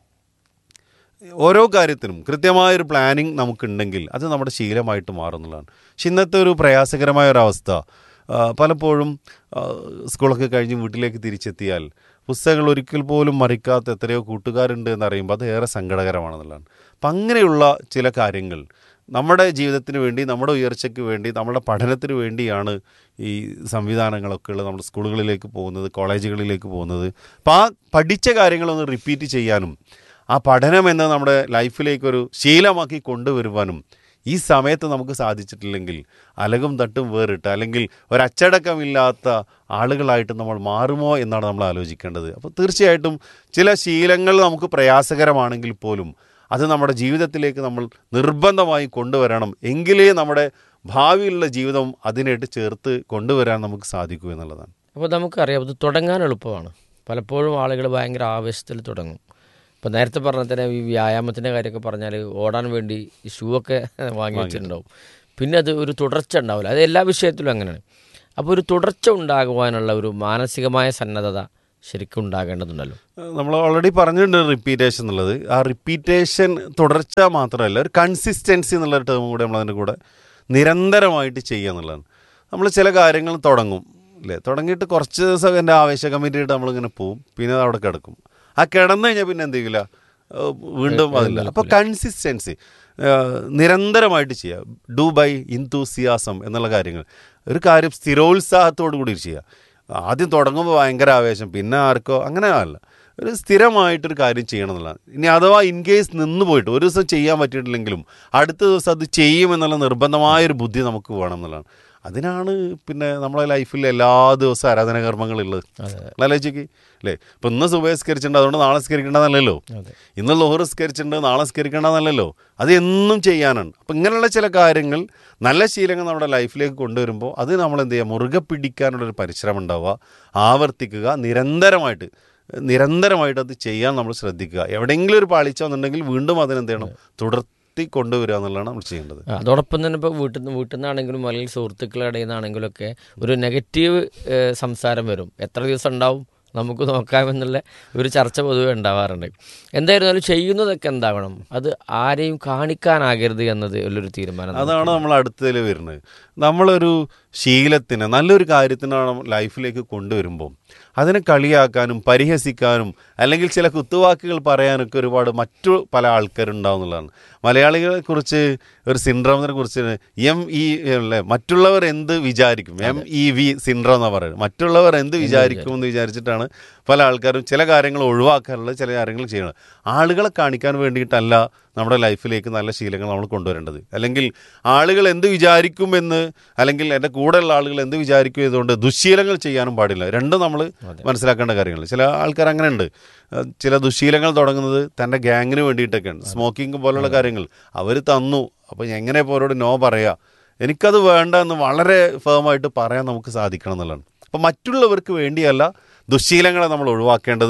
[SPEAKER 6] ഓരോ കാര്യത്തിനും കൃത്യമായൊരു പ്ലാനിങ് നമുക്കുണ്ടെങ്കിൽ അത് നമ്മുടെ ശീലമായിട്ട് മാറുന്നതാണ് പക്ഷെ ഇന്നത്തെ ഒരു പ്രയാസകരമായ ഒരു അവസ്ഥ ആ, പലപ്പോഴും ആ, സ്കൂളൊക്കെ കഴിഞ്ഞ് വീട്ടിലേക്ക് തിരിച്ചെത്തിയാൽ പുസ്തകങ്ങൾ ഒരിക്കൽ പോലും മറിക്കാത്ത എത്രയോ കൂട്ടുകാരുണ്ട് എന്നറിയുമ്പോൾ അത് ഏറെ സങ്കടകരമാണെന്നുള്ളതാണ് അപ്പം അങ്ങനെയുള്ള ചില കാര്യങ്ങൾ നമ്മുടെ ജീവിതത്തിന് വേണ്ടി നമ്മുടെ ഉയർച്ചയ്ക്ക് വേണ്ടി നമ്മുടെ പഠനത്തിന് വേണ്ടിയാണ് ഈ സംവിധാനങ്ങളൊക്കെ ഉള്ളത് നമ്മുടെ സ്കൂളുകളിലേക്ക് പോകുന്നത് കോളേജുകളിലേക്ക് പോകുന്നത് അപ്പോൾ ആ പഠിച്ച കാര്യങ്ങളൊന്ന് റിപ്പീറ്റ് ചെയ്യാനും ആ പഠനം എന്നത് നമ്മുടെ ലൈഫിലേക്കൊരു ശീലമാക്കി കൊണ്ടുവരുവാനും ഈ സമയത്ത് നമുക്ക് സാധിച്ചിട്ടില്ലെങ്കിൽ അലകും തട്ടും വേറിട്ട് അല്ലെങ്കിൽ ഒരച്ചടക്കമില്ലാത്ത ആളുകളായിട്ട് നമ്മൾ മാറുമോ എന്നാണ് നമ്മൾ ആലോചിക്കേണ്ടത് അപ്പോൾ തീർച്ചയായിട്ടും ചില ശീലങ്ങൾ നമുക്ക് പ്രയാസകരമാണെങ്കിൽ പോലും അത് നമ്മുടെ ജീവിതത്തിലേക്ക് നമ്മൾ നിർബന്ധമായി കൊണ്ടുവരണം എങ്കിലേ നമ്മുടെ ഭാവിയിലുള്ള ജീവിതം അതിനായിട്ട് ചേർത്ത് കൊണ്ടുവരാൻ നമുക്ക് സാധിക്കൂ എന്നുള്ളതാണ്
[SPEAKER 5] അപ്പോൾ നമുക്കറിയാം ഇത് തുടങ്ങാൻ എളുപ്പമാണ് പലപ്പോഴും ആളുകൾ ഭയങ്കര ആവേശത്തിൽ തുടങ്ങും ഇപ്പോൾ നേരത്തെ പറഞ്ഞ തന്നെ ഈ വ്യായാമത്തിൻ്റെ കാര്യമൊക്കെ പറഞ്ഞാൽ ഓടാൻ വേണ്ടി ഈ ഷൂ ഒക്കെ വാങ്ങി വെച്ചിട്ടുണ്ടാവും പിന്നെ അത് ഒരു തുടർച്ച ഉണ്ടാവില്ല അത് എല്ലാ വിഷയത്തിലും അങ്ങനെയാണ് അപ്പോൾ ഒരു തുടർച്ച ഉണ്ടാകുവാനുള്ള ഒരു മാനസികമായ സന്നദ്ധത ശരിക്കും ഉണ്ടാകേണ്ടതുണ്ടല്ലോ
[SPEAKER 6] നമ്മൾ ഓൾറെഡി പറഞ്ഞിട്ടുണ്ട് റിപ്പീറ്റേഷൻ എന്നുള്ളത് ആ റിപ്പീറ്റേഷൻ തുടർച്ച മാത്രമല്ല ഒരു കൺസിസ്റ്റൻസി എന്നുള്ള ടേം കൂടെ നമ്മൾ അതിൻ്റെ കൂടെ നിരന്തരമായിട്ട് ചെയ്യുക എന്നുള്ളതാണ് നമ്മൾ ചില കാര്യങ്ങൾ തുടങ്ങും അല്ലേ തുടങ്ങിയിട്ട് കുറച്ച് ദിവസം എൻ്റെ ആവേശ കമ്മിറ്റിയായിട്ട് നമ്മളിങ്ങനെ പോവും പിന്നെ അത് അവിടെ കിടക്കും ആ കിടന്നു കഴിഞ്ഞാൽ പിന്നെ എന്ത് ചെയ്യില്ല ഏഹ് വീണ്ടും അതില്ല അപ്പോൾ കൺസിസ്റ്റൻസി നിരന്തരമായിട്ട് ചെയ്യുക ഡു ബൈ ഇൻതൂസിയാസം എന്നുള്ള കാര്യങ്ങൾ ഒരു കാര്യം സ്ഥിരോത്സാഹത്തോടു കൂടി ചെയ്യുക ആദ്യം തുടങ്ങുമ്പോൾ ഭയങ്കര ആവേശം പിന്നെ ആർക്കോ അങ്ങനെ അല്ല ഒരു സ്ഥിരമായിട്ടൊരു കാര്യം ചെയ്യണം എന്നുള്ളതാണ് ഇനി അഥവാ ഇൻ കേസ് നിന്ന് പോയിട്ട് ഒരു ദിവസം ചെയ്യാൻ പറ്റിയിട്ടില്ലെങ്കിലും അടുത്ത ദിവസം അത് ചെയ്യുമെന്നുള്ള നിർബന്ധമായൊരു ബുദ്ധി നമുക്ക് വേണം എന്നുള്ളതാണ് അതിനാണ് പിന്നെ നമ്മളെ ലൈഫിൽ എല്ലാ ദിവസവും ആരാധനാകർമ്മങ്ങളുള്ളത് ആലോചിക്ക് അല്ലേ ഇപ്പം ഇന്ന് സുബഹസ്കരിച്ചിട്ടുണ്ട് അതുകൊണ്ട് നാളെ സ്കരിക്കേണ്ടതല്ലല്ലോ ഇന്ന് ലോഹർ സ്കരിച്ചിട്ടുണ്ട് നാളെ സ്കരിക്കേണ്ടതല്ലല്ലോ അത് എന്നും ചെയ്യാനാണ് അപ്പം ഇങ്ങനെയുള്ള ചില കാര്യങ്ങൾ നല്ല ശീലങ്ങൾ നമ്മുടെ ലൈഫിലേക്ക് കൊണ്ടുവരുമ്പോൾ അത് നമ്മൾ എന്ത് ചെയ്യുക മുറുകെ പിടിക്കാനുള്ളൊരു പരിശ്രമം ഉണ്ടാവുക ആവർത്തിക്കുക നിരന്തരമായിട്ട് നിരന്തരമായിട്ട് അത് ചെയ്യാൻ നമ്മൾ ശ്രദ്ധിക്കുക എവിടെയെങ്കിലും ഒരു പാളിച്ച വന്നിട്ടുണ്ടെങ്കിൽ വീണ്ടും അതിനെന്ത് ചെയ്യണം തുടർത്തി കൊണ്ടുവരിക എന്നുള്ളതാണ് നമ്മൾ ചെയ്യേണ്ടത്
[SPEAKER 5] ആ, അതോടൊപ്പം തന്നെ ഇപ്പോൾ വീട്ടിൽ നിന്ന് വീട്ടിൽ നിന്നാണെങ്കിലും അല്ലെങ്കിൽ സുഹൃത്തുക്കളുടെ ഇടയിൽ നിന്നാണെങ്കിലും ഒക്കെ ഒരു നെഗറ്റീവ് ഏഹ്, സംസാരം വരും എത്ര ദിവസം ഉണ്ടാവും നമുക്ക് നോക്കാമെന്നുള്ള ഒരു ചർച്ച പൊതുവെ ഉണ്ടാവാറുണ്ട് എന്തായിരുന്നാലും ചെയ്യുന്നതൊക്കെ എന്താവണം അത് ആരെയും കാണിക്കാനാകരുത് എന്നത് ഉള്ളൊരു തീരുമാനം
[SPEAKER 6] അതാണ് നമ്മൾ അടുത്തതിൽ വരുന്നത് നമ്മളൊരു ശീലത്തിന് നല്ലൊരു കാര്യത്തിനാണ് ലൈഫിലേക്ക് കൊണ്ടുവരുമ്പോൾ അതിനെ കളിയാക്കാനും പരിഹസിക്കാനും അല്ലെങ്കിൽ ചില കുത്തുവാക്കുകൾ പറയാനൊക്കെ ഒരുപാട് മറ്റു പല ആൾക്കാരുണ്ടാവുന്നതാണ് മലയാളികളെ കുറിച്ച് ഒരു സിൻഡ്രോമിനെ കുറിച്ച് എം ഇ അല്ലേ മറ്റുള്ളവർ എന്ത് വിചാരിക്കും എം ഇ വി സിൻഡ്രോം എന്നാണ് പറയുന്നത് മറ്റുള്ളവർ എന്ത് വിചാരിക്കും എന്ന് വിചാരിച്ചിട്ടാണ് പല ആൾക്കാരും ചില കാര്യങ്ങൾ ഒഴിവാക്കാനുള്ള ചില കാര്യങ്ങൾ ചെയ്യണം ആളുകളെ കാണിക്കാൻ വേണ്ടിയിട്ടല്ല നമ്മുടെ ലൈഫിലേക്ക് നല്ല ശീലങ്ങൾ നമ്മൾ കൊണ്ടുവരേണ്ടത് അല്ലെങ്കിൽ ആളുകൾ എന്ത് വിചാരിക്കുമെന്ന് അല്ലെങ്കിൽ എൻ്റെ കൂടെയുള്ള ആളുകൾ എന്ത് വിചാരിക്കും ഇതുകൊണ്ട് ദുശ്ശീലങ്ങൾ ചെയ്യാനും പാടില്ല രണ്ടും നമ്മൾ മനസ്സിലാക്കേണ്ട കാര്യങ്ങൾ ചില ആൾക്കാർ അങ്ങനെ ഉണ്ട് ഏഹ് ചില ദുശ്ശീലങ്ങൾ തുടങ്ങുന്നത് തൻ്റെ ഗ്യാങ്ങിന് വേണ്ടിയിട്ടൊക്കെയാണ് സ്മോക്കിംഗ് പോലുള്ള കാര്യങ്ങൾ അവർ തന്നു അപ്പോൾ എങ്ങനെ ഇപ്പോൾ അവരോട് നോ പറയുക എനിക്കത് വേണ്ട എന്ന് വളരെ ഫേമായിട്ട് പറയാൻ നമുക്ക് സാധിക്കണം എന്നുള്ളതാണ് അപ്പോൾ മറ്റുള്ളവർക്ക് വേണ്ടിയല്ല ദുശ്ശീലങ്ങളെ നമ്മൾ ഒഴിവാക്കേണ്ടത്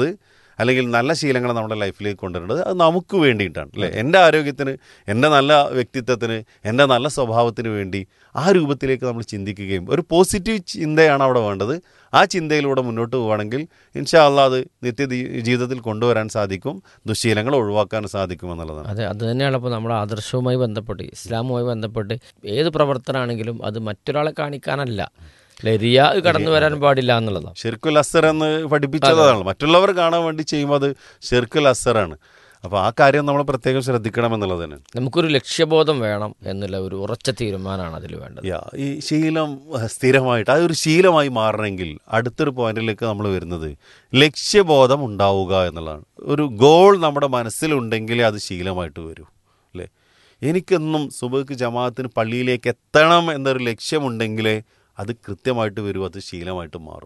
[SPEAKER 6] അല്ലെങ്കിൽ നല്ല ശീലങ്ങൾ നമ്മുടെ ലൈഫിലേക്ക് കൊണ്ടുവരേണ്ടത് അത് നമുക്ക് വേണ്ടിയിട്ടാണ് അല്ലേ എൻ്റെ ആരോഗ്യത്തിന് എൻ്റെ നല്ല വ്യക്തിത്വത്തിന് എൻ്റെ നല്ല സ്വഭാവത്തിന് വേണ്ടി ആ രൂപത്തിലേക്ക് നമ്മൾ ചിന്തിക്കുകയും ഒരു പോസിറ്റീവ് ചിന്തയാണ് അവിടെ വേണ്ടത് ആ ചിന്തയിലൂടെ മുന്നോട്ട് പോവുകയാണെങ്കിൽ ഇൻഷാ അള്ളാ അത് നിത്യ ദി- ജീവിതത്തിൽ കൊണ്ടുവരാൻ സാധിക്കും ദുശീലങ്ങൾ ഒഴിവാക്കാൻ സാധിക്കും എന്നുള്ളതാണ്
[SPEAKER 5] അതെ അത് തന്നെയാണ് ഇപ്പോൾ നമ്മുടെ ആദർശവുമായി ബന്ധപ്പെട്ട് ഇസ്ലാമുമായി ബന്ധപ്പെട്ട് ഏത് പ്രവർത്തനമാണെങ്കിലും അത് മറ്റൊരാളെ കാണിക്കാനല്ല ലരിയ കടന്നു വരാൻ പാടില്ല എന്നുള്ളതാണ്
[SPEAKER 6] ഷിർക്കുൽ അസർ എന്ന് പഠിപ്പിച്ചതാണ് മറ്റുള്ളവർ കാണാൻ വേണ്ടി ചെയ്യുമ്പോൾ അത് ഷിർക്കുൽ അസറാണ് അപ്പോൾ ആ കാര്യം നമ്മൾ പ്രത്യേകം ശ്രദ്ധിക്കണം എന്നുള്ളത് തന്നെ
[SPEAKER 5] നമുക്കൊരു ലക്ഷ്യബോധം വേണം എന്നുള്ള ഒരു ഉറച്ച തീരുമാനമാണ് അതിൽ വേണ്ടത്
[SPEAKER 6] യാ ഈ ശീലം അഹ്, സ്ഥിരമായിട്ട് ആ ഒരു ശീലമായി മാറണമെങ്കിൽ അടുത്തൊരു പോയിന്റിലേക്ക് നമ്മൾ വരുന്നത് ലക്ഷ്യബോധം ഉണ്ടാവുക എന്നുള്ളതാണ് ഒരു ഗോൾ നമ്മുടെ മനസ്സിലുണ്ടെങ്കിലേ അത് ശീലമായിട്ട് വരൂ അല്ലേ എനിക്കെന്നും സുബഹ്ക്ക് ജമാഅത്തിന് പള്ളിയിലേക്ക് എത്തണം എന്നൊരു ലക്ഷ്യമുണ്ടെങ്കിലേ അത് കൃത്യമായിട്ട് വരൂ അത് ശീലമായിട്ട് മാറും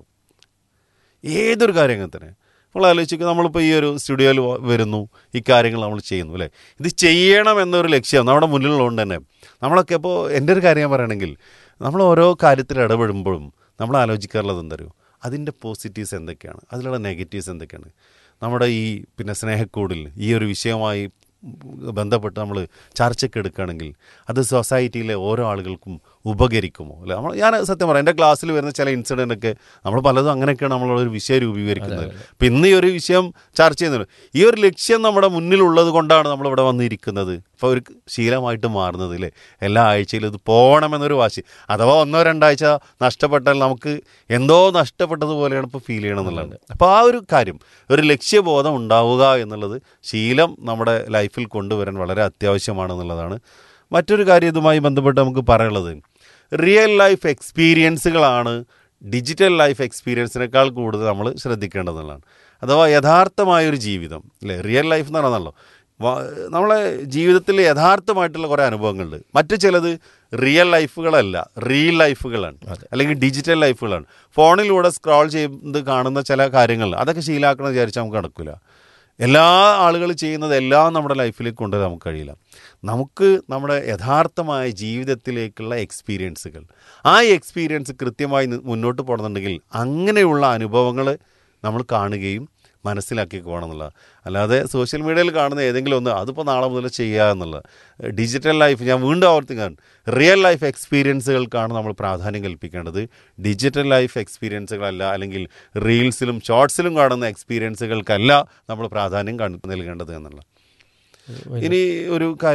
[SPEAKER 6] ഏതൊരു കാര്യം അങ്ങനെ തന്നെ നമ്മൾ ആലോചിക്കുക നമ്മളിപ്പോൾ ഈ ഒരു സ്റ്റുഡിയോയിൽ വ- വരുന്നു ഈ കാര്യങ്ങൾ നമ്മൾ ചെയ്യുന്നു അല്ലേ ഇത് ചെയ്യണം എന്നൊരു ലക്ഷ്യം നമ്മുടെ മുന്നിലുള്ളതുകൊണ്ട് തന്നെ നമ്മളൊക്കെ ഇപ്പോൾ എൻ്റെ ഒരു കാര്യം ഞാൻ പറയുകയാണെങ്കിൽ നമ്മൾ ഓരോ കാര്യത്തിൽ ഇടപെടുമ്പോഴും നമ്മൾ ആലോചിക്കാറുള്ളത് എന്തറിയോ അതിൻ്റെ പോസിറ്റീവ്സ് എന്തൊക്കെയാണ് അതിലുള്ള നെഗറ്റീവ്സ് എന്തൊക്കെയാണ് നമ്മുടെ ഈ പിന്നെ സ്നേഹക്കൂടിൽ ഈ ഒരു വിഷയമായി ബന്ധപ്പെട്ട് നമ്മൾ ചർച്ചയ്ക്ക് എടുക്കുകയാണെങ്കിൽ അത് സൊസൈറ്റിയിലെ ഓരോ ആളുകൾക്കും ഉപകരിക്കുമോ അല്ലെ നമ്മൾ ഞാൻ സത്യം പറയാം എൻ്റെ ക്ലാസ്സിൽ വരുന്ന ചില ഇൻസിഡൻ്റ് ഒക്കെ നമ്മൾ പലതും അങ്ങനെയൊക്കെയാണ് നമ്മളൊരു വിഷയം രൂപീകരിക്കുന്നത് അപ്പം ഇന്ന് ഈ ഒരു വിഷയം ചർച്ച ചെയ്യുന്നുണ്ട് ഈ ഒരു ലക്ഷ്യം നമ്മുടെ മുന്നിലുള്ളത് കൊണ്ടാണ് നമ്മളിവിടെ വന്നിരിക്കുന്നത് ഇപ്പോൾ ഒരു ശീലമായിട്ട് മാറുന്നത് അല്ലേ എല്ലാ ആഴ്ചയിലും ഇത് പോകണമെന്നൊരു വാശി അഥവാ ഒന്നോ രണ്ടാഴ്ച നഷ്ടപ്പെട്ടാൽ നമുക്ക് എന്തോ നഷ്ടപ്പെട്ടതുപോലെയാണ് ഇപ്പോൾ ഫീൽ ചെയ്യണം എന്നുള്ളത് അപ്പോൾ ആ ഒരു കാര്യം ഒരു ലക്ഷ്യബോധം ഉണ്ടാവുക എന്നുള്ളത് ശീലം നമ്മുടെ ലൈഫിൽ കൊണ്ടുവരാൻ വളരെ അത്യാവശ്യമാണെന്നുള്ളതാണ് മറ്റൊരു കാര്യം ഇതുമായി ബന്ധപ്പെട്ട് നമുക്ക് പറയാനുള്ളത് റിയൽ ലൈഫ് എക്സ്പീരിയൻസുകളാണ് ഡിജിറ്റൽ ലൈഫ് എക്സ്പീരിയൻസിനേക്കാൾ കൂടുതൽ നമ്മൾ ശ്രദ്ധിക്കേണ്ടതെന്നുള്ളതാണ് അഥവാ യഥാർത്ഥമായൊരു ജീവിതം അല്ലേ റിയൽ ലൈഫ് എന്ന് പറയുന്നതല്ലോ വ- നമ്മളെ ജീവിതത്തിൽ യഥാർത്ഥമായിട്ടുള്ള കുറേ അനുഭവങ്ങളുണ്ട് മറ്റു ചിലത് റിയൽ ലൈഫുകളല്ല റിയൽ ലൈഫുകളാണ് അല്ലെങ്കിൽ ഡിജിറ്റൽ ലൈഫുകളാണ് ഫോണിലൂടെ സ്ക്രോൾ ചെയ്ത് കാണുന്ന ചില കാര്യങ്ങൾ അതൊക്കെ ശീലാക്കണം വിചാരിച്ചാൽ നമുക്ക് നടക്കില്ല എല്ലാ ആളുകൾ ചെയ്യുന്നത് എല്ലാം നമ്മുടെ ലൈഫിലേക്ക് കൊണ്ടുവരാൻ നമുക്ക് കഴിയില്ല നമുക്ക് നമ്മുടെ യഥാർത്ഥമായ ജീവിതത്തിലേക്കുള്ള എക്സ്പീരിയൻസുകൾ ആ എക്സ്പീരിയൻസ് കൃത്യമായി നി- മുന്നോട്ട് പോകണമെന്നുണ്ടെങ്കിൽ അങ്ങനെയുള്ള അനുഭവങ്ങൾ നമ്മൾ കാണുകയും മനസ്സിലാക്കി പോകണം എന്നുള്ളത് അല്ലാതെ സോഷ്യൽ മീഡിയയിൽ കാണുന്ന ഏതെങ്കിലും ഒന്ന് അതിപ്പോൾ നാളെ മുതൽ ചെയ്യുക എന്നുള്ളത് ഡിജിറ്റൽ ലൈഫ് ഞാൻ വീണ്ടും ആവർത്തിക്കാൻ റിയൽ ലൈഫ് എക്സ്പീരിയൻസുകൾക്കാണ് നമ്മൾ പ്രാധാന്യം കൽപ്പിക്കേണ്ടത് ഡിജിറ്റൽ ലൈഫ് എക്സ്പീരിയൻസുകളല്ല അല്ലെങ്കിൽ റീൽസിലും ഷോർട്സിലും കാണുന്ന എക്സ്പീരിയൻസുകൾക്കല്ല നമ്മൾ പ്രാധാന്യം കൺ- നൽകേണ്ടത് എന്നുള്ള ഇനി ഒരു കാര്യം